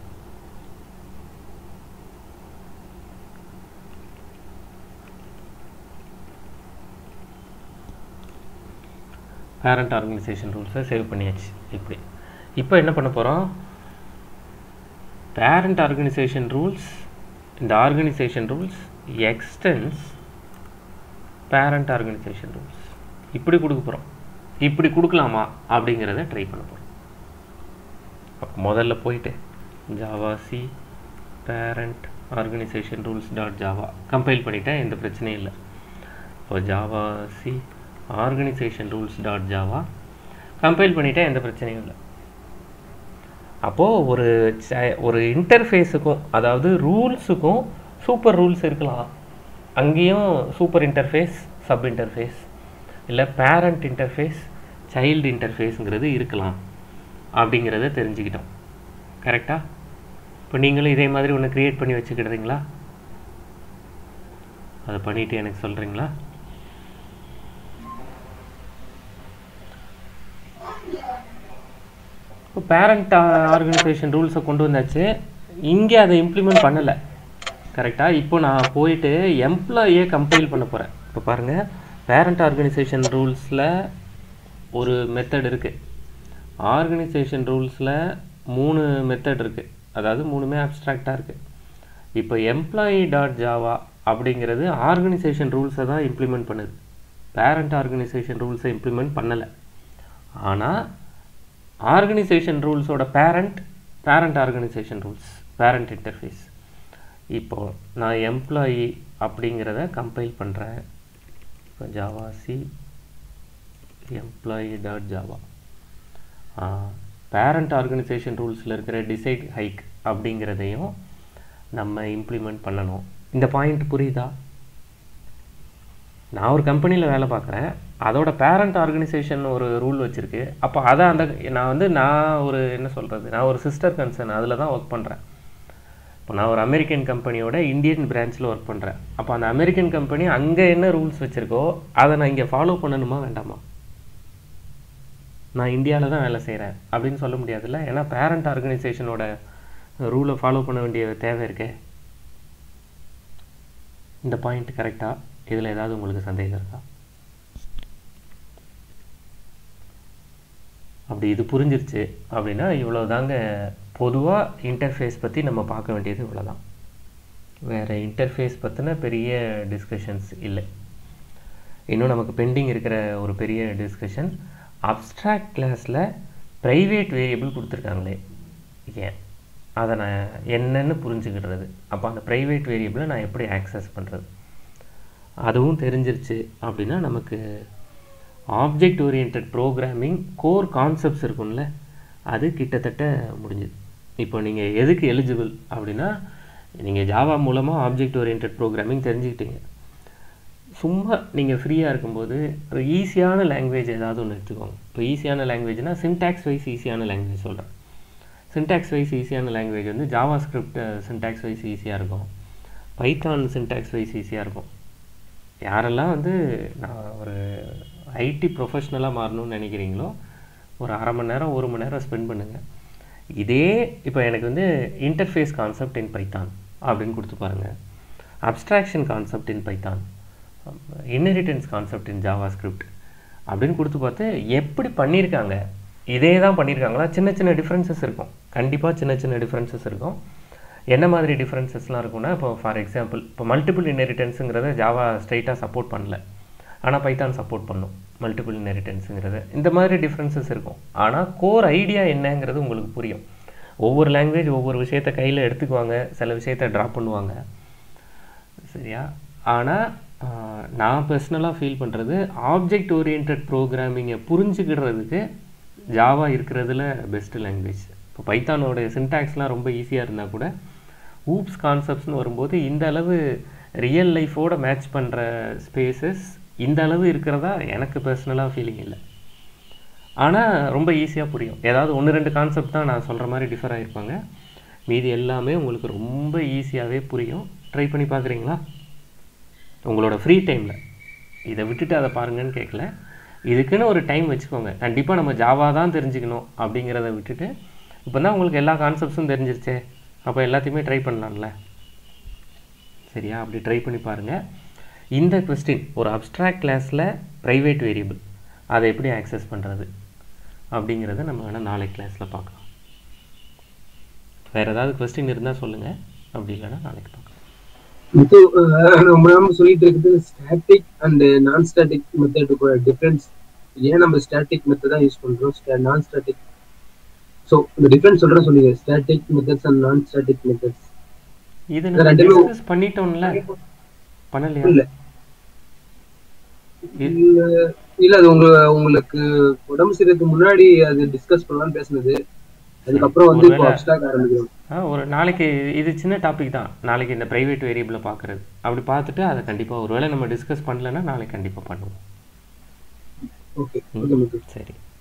A: பேரண்ட் ஆர்கனைசேஷன் ரூல்ஸை சேவ் பண்ணியாச்சு இப்படி இப்போ என்ன பண்ண போகிறோம் பேரண்ட் ஆர்கனைசேஷன் ரூல்ஸ் இந்த organization rules extends parent organization rules இப்படி கொடுக்க போகிறோம் இப்படி கொடுக்கலாமா அப்படிங்கிறத ட்ரை பண்ண போகிறோம் அப்போ முதல்ல போயிட்டு javac parent organization rules dot Java compile பண்ணிட்டேன் எந்த பிரச்சனையும் இல்லை இப்போ javac organization rules dot Java compile பண்ணிட்டேன் எந்த பிரச்சனையும் இல்லை அப்போது ஒரு ச- ஒரு இன்டர்ஃபேஸுக்கும் அதாவது ரூல்ஸுக்கும் சூப்பர் ரூல்ஸ் இருக்கலாம் அங்கேயும் சூப்பர் இன்டர்ஃபேஸ் சப் இன்டர்ஃபேஸ் இல்லை பேரண்ட் இன்டர்ஃபேஸ் சைல்டு இன்டர்ஃபேஸுங்கிறது இருக்கலாம் அப்படிங்கிறத தெரிஞ்சுக்கிட்டோம் கரெக்டாக இப்போ நீங்களும் இதே மாதிரி ஒன்று க்ரியேட் பண்ணி வச்சுக்கிடுறீங்களா அதை பண்ணிவிட்டு எனக்கு சொல்கிறீங்களா இப்போ பேரண்ட் ஆர்கனைசேஷன் ரூல்ஸை கொண்டு வந்தாச்சு இங்கே அதை இம்ப்ளிமெண்ட் பண்ணலை கரெக்டாக இப்போ நான் போயிட்டு எம்ப்ளாயே கம்பைல் பண்ண போகிறேன் இப்போ பாருங்கள் பேரண்ட் ஆர்கனைசேஷன் ரூல்ஸில் ஒரு மெத்தட் இருக்குது ஆர்கனைசேஷன் ரூல்ஸில் மூணு மெத்தட் இருக்குது அதாவது மூணுமே அப்ட்ராக்டாக இருக்குது இப்போ எம்ப்ளாயி டாட் ஜாவா அப்படிங்கிறது ஆர்கனைசேஷன் ரூல்ஸை தான் இம்ப்ளிமெண்ட் பண்ணுது பேரண்ட் ஆர்கனைசேஷன் ரூல்ஸை இம்ப்ளிமெண்ட் பண்ணலை ஆனால் ஆர்கனைசேஷன் ரூல்ஸோட parent parent organization rules parent interface இப்போது நான் எம்ப்ளாயி அப்படிங்கிறத கம்பைல் பண்ணுறேன் இப்போ javac employee dot Java parent organization ரூல்ஸில் இருக்கிற டிசைட் ஹைக் அப்படிங்கிறதையும் நம்ம இம்ப்ளிமெண்ட் பண்ணணும் இந்த பாயிண்ட் புரியுதா நான் ஒரு கம்பெனியில் வேலை பார்க்குறேன் அதோட பேரண்ட் ஆர்கனைசேஷன் ஒரு ரூல் வச்சுருக்கு அப்போ அதை அந்த நான் வந்து நான் ஒரு என்ன சொல்கிறது நான் ஒரு சிஸ்டர் கன்சர்ன் அதில் தான் ஒர்க் பண்ணுறேன் இப்போ நான் ஒரு அமெரிக்கன் கம்பெனியோட இந்தியன் பிரான்ச்சில் ஒர்க் பண்ணுறேன் அப்போ அந்த அமெரிக்கன் கம்பெனி அங்கே என்ன ரூல்ஸ் வச்சுருக்கோ அதை நான் இங்கே ஃபாலோ பண்ணணுமா வேண்டாமா நான் இந்தியாவில் தான் வேலை செய்கிறேன் அப்படின்னு சொல்ல முடியாதுல்ல ஏன்னா பேரண்ட் ஆர்கனைசேஷனோட ரூலை ஃபாலோ பண்ண வேண்டிய தேவை இருக்கே இந்த பாயிண்ட் கரெக்டாக இதில் ஏதாவது உங்களுக்கு சந்தேகம் இருக்கா அப்படி இது புரிஞ்சிருச்சு அப்படின்னா இவ்வளோ தாங்க பொதுவாக இன்டர்ஃபேஸ் பற்றி நம்ம பார்க்க வேண்டியது இவ்வளோதான் வேறு இன்டர்ஃபேஸ் பற்றின பெரிய டிஸ்கஷன்ஸ் இல்லை இன்னும் நமக்கு பெண்டிங் இருக்கிற ஒரு பெரிய டிஸ்கஷன் அப்ஸ்ட்ராக்ட் கிளாஸில் ப்ரைவேட் வேரியபிள் கொடுத்துருக்காங்களே ஏன் அதை நான் என்னன்னு புரிஞ்சுக்கிடுறது அப்போ அந்த ப்ரைவேட் வேரியபிளை நான் எப்படி ஆக்சஸ் பண்ணுறது அதுவும் தெரிஞ்சிருச்சு அப்படின்னா நமக்கு object orient programming core concepts இருக்கும்ல அது கிட்டத்தட்ட முடிஞ்சுது இப்போ நீங்கள் எதுக்கு எலிஜிபிள் அப்படின்னா நீங்கள் ஜாவா மூலமாக ஆப்ஜெக்ட் ஓரியன்ட் ப்ரோக்ராமிங் தெரிஞ்சுக்கிட்டீங்க சும்மா நீங்கள் ஃப்ரீயாக இருக்கும்போது ஒரு ஈஸியான லாங்குவேஜ் ஏதாவது ஒன்று எடுத்துக்கோங்க இப்போ ஈஸியான லாங்குவேஜ்னால் சின்டாக்ஸ் வைஸ் ஈஸியான லாங்குவேஜ் சொல்கிறேன் சின்டாக்ஸ் வைஸ் ஈஸியான லாங்குவேஜ் வந்து ஜாவா ஸ்கிரிப்ட் சின்டாக்ஸ் வைஸ் ஈஸியாக இருக்கும் பைத்தான் சின்டாக்ஸ் வைஸ் ஈஸியாக இருக்கும் யாரெல்லாம் வந்து நான் ஒரு ஐடி ப்ரொஃபஷ்னலாக மாறணும்னு நினைக்கிறீங்களோ ஒரு அரை மணி நேரம் ஒரு மணி நேரம் ஸ்பெண்ட் பண்ணுங்கள் இதே இப்போ எனக்கு வந்து இன்டர்ஃபேஸ் கான்செப்ட் இன் பைத்தான் அப்படின்னு கொடுத்து பாருங்கள் abstraction concept in Python inheritance concept in JavaScript அப்படின்னு கொடுத்து பார்த்து எப்படி பண்ணியிருக்காங்க இதே தான் பண்ணியிருக்காங்களா சின்ன சின்ன டிஃப்ரென்சஸ் இருக்கும் கண்டிப்பாக சின்ன சின்ன டிஃப்ரென்சஸ் இருக்கும் என்ன மாதிரி டிஃப்ரென்சஸ்லாம் இருக்கும்னா இப்போ ஃபார் எக்ஸாம்பிள் இப்போ மல்டிபிள் இன்ஹெரிட்டன்ஸுங்கிறத ஜாவா ஸ்ட்ரைட்டாக சப்போர்ட் பண்ணல ஆனால் பைத்தான் சப்போர்ட் பண்ணும் மல்டிபிள் இன்ஹெரிட்டன்ஸுங்கிறது இந்த மாதிரி டிஃப்ரென்சஸ் இருக்கும் ஆனால் கோர் ஐடியா என்னங்கிறது உங்களுக்கு புரியும் ஒவ்வொரு லாங்குவேஜ் ஒவ்வொரு விஷயத்த கையில் எடுத்துக்குவாங்க சில விஷயத்த ட்ராப் பண்ணுவாங்க சரியா ஆனால் நான் பர்சனலாக ஃபீல் பண்ணுறது ஆப்ஜெக்ட் ஓரியன்ட் ப்ரோக்ராமிங்கை புரிஞ்சுக்கிடுறதுக்கு ஜாவா இருக்கிறதுல பெஸ்ட் லாங்குவேஜ் இப்போ பைத்தானோட சின்டாக்ஸ்லாம் ரொம்ப ஈஸியாக இருந்தால் கூட ஊப்ஸ் கான்செப்ட்ஸ்னு வரும்போது இந்த அளவு ரியல் லைஃபோட மேட்ச் பண்ணுற ஸ்பேசஸ் இந்த அளவு இருக்கிறதா எனக்கு பர்சனலாக ஃபீலிங் இல்லை ஆனால் ரொம்ப ஈஸியாக புரியும் ஏதாவது ஒன்று ரெண்டு கான்செப்ட் தான் நான் சொல்கிற மாதிரி டிஃபர் ஆகிருப்பாங்க மீதி எல்லாமே உங்களுக்கு ரொம்ப ஈஸியாகவே புரியும் ட்ரை பண்ணி பார்க்குறீங்களா உங்களோட ஃப்ரீ டைமில் இதை விட்டுட்டு அதை பாருங்கன்னு கேட்கல இதுக்குன்னு ஒரு டைம் வச்சுக்கோங்க கண்டிப்பாக நம்ம ஜாவா தான் தெரிஞ்சுக்கணும் அப்படிங்கிறத விட்டுட்டு இப்போ தான் உங்களுக்கு எல்லா கான்செப்ட்ஸும் தெரிஞ்சிருச்சே அப்போ எல்லாத்தையுமே ட்ரை பண்ணலாம்ல சரியா அப்படி ட்ரை பண்ணி பாருங்கள் இந்த கொஸ்டின் ஒரு அப்ட்ராக்ட் கிளாஸில் ப்ரைவேட் வேரியபிள் அதை எப்படி ஆக்சஸ் பண்ணுறது அப்படிங்கிறத நம்ம வேணால் நாளைக்கு கிளாஸில் பார்க்கலாம் வேறு ஏதாவது கொஸ்டின் இருந்தால் சொல்லுங்கள் அப்படி இல்லைன்னா நாளைக்கு பார்க்கலாம்
C: இது ரொம்ப நாம சொல்லிட்டு இருக்குது ஸ்டாட்டிக் அண்ட் நான் ஸ்டாட்டிக் மெத்தடுக்கு டிஃபரன்ஸ் ஏன் நம்ம ஸ்டாட்டிக் மெத்தட் தான் யூஸ் பண்றோம் நான் ஸ்டாட்டிக் ஸோ இந்த டிஃபரன்ஸ் சொல்றேன் சொல்லுங்க static methods and non static methods
A: இது
C: இது
A: நம்ம
C: ரெண்டுமே-
A: டிஸ்கஸ் பண்ணிட்டோம்ல பண்ணலையா
C: இல்ல இல்ல இல்ல அது உங்க உங்களுக்கு உடம்பு சரிக்கு முன்னாடி அது டிஸ்கஸ் பண்ணலாம்னு பேசுனது அதுக்கப்புறம் வந்து இப்போ
A: ஒருவேளை-
C: அப்டாக் ஆரம்பிக்கிறோம்
A: ஆ ஒரு நாளைக்கு இது சின்ன டாபிக் தான் நாளைக்கு இந்த ப்ரைவேட் வேரியபிளை பார்க்குறது அப்படி பார்த்துட்டு அதை கண்டிப்பாக ஒருவேளை நம்ம டிஸ்கஸ் பண்ணலைன்னா நாளைக்கு கண்டிப்பாக பண்ணுவோம்
C: ஓகே ஓகே
A: சரி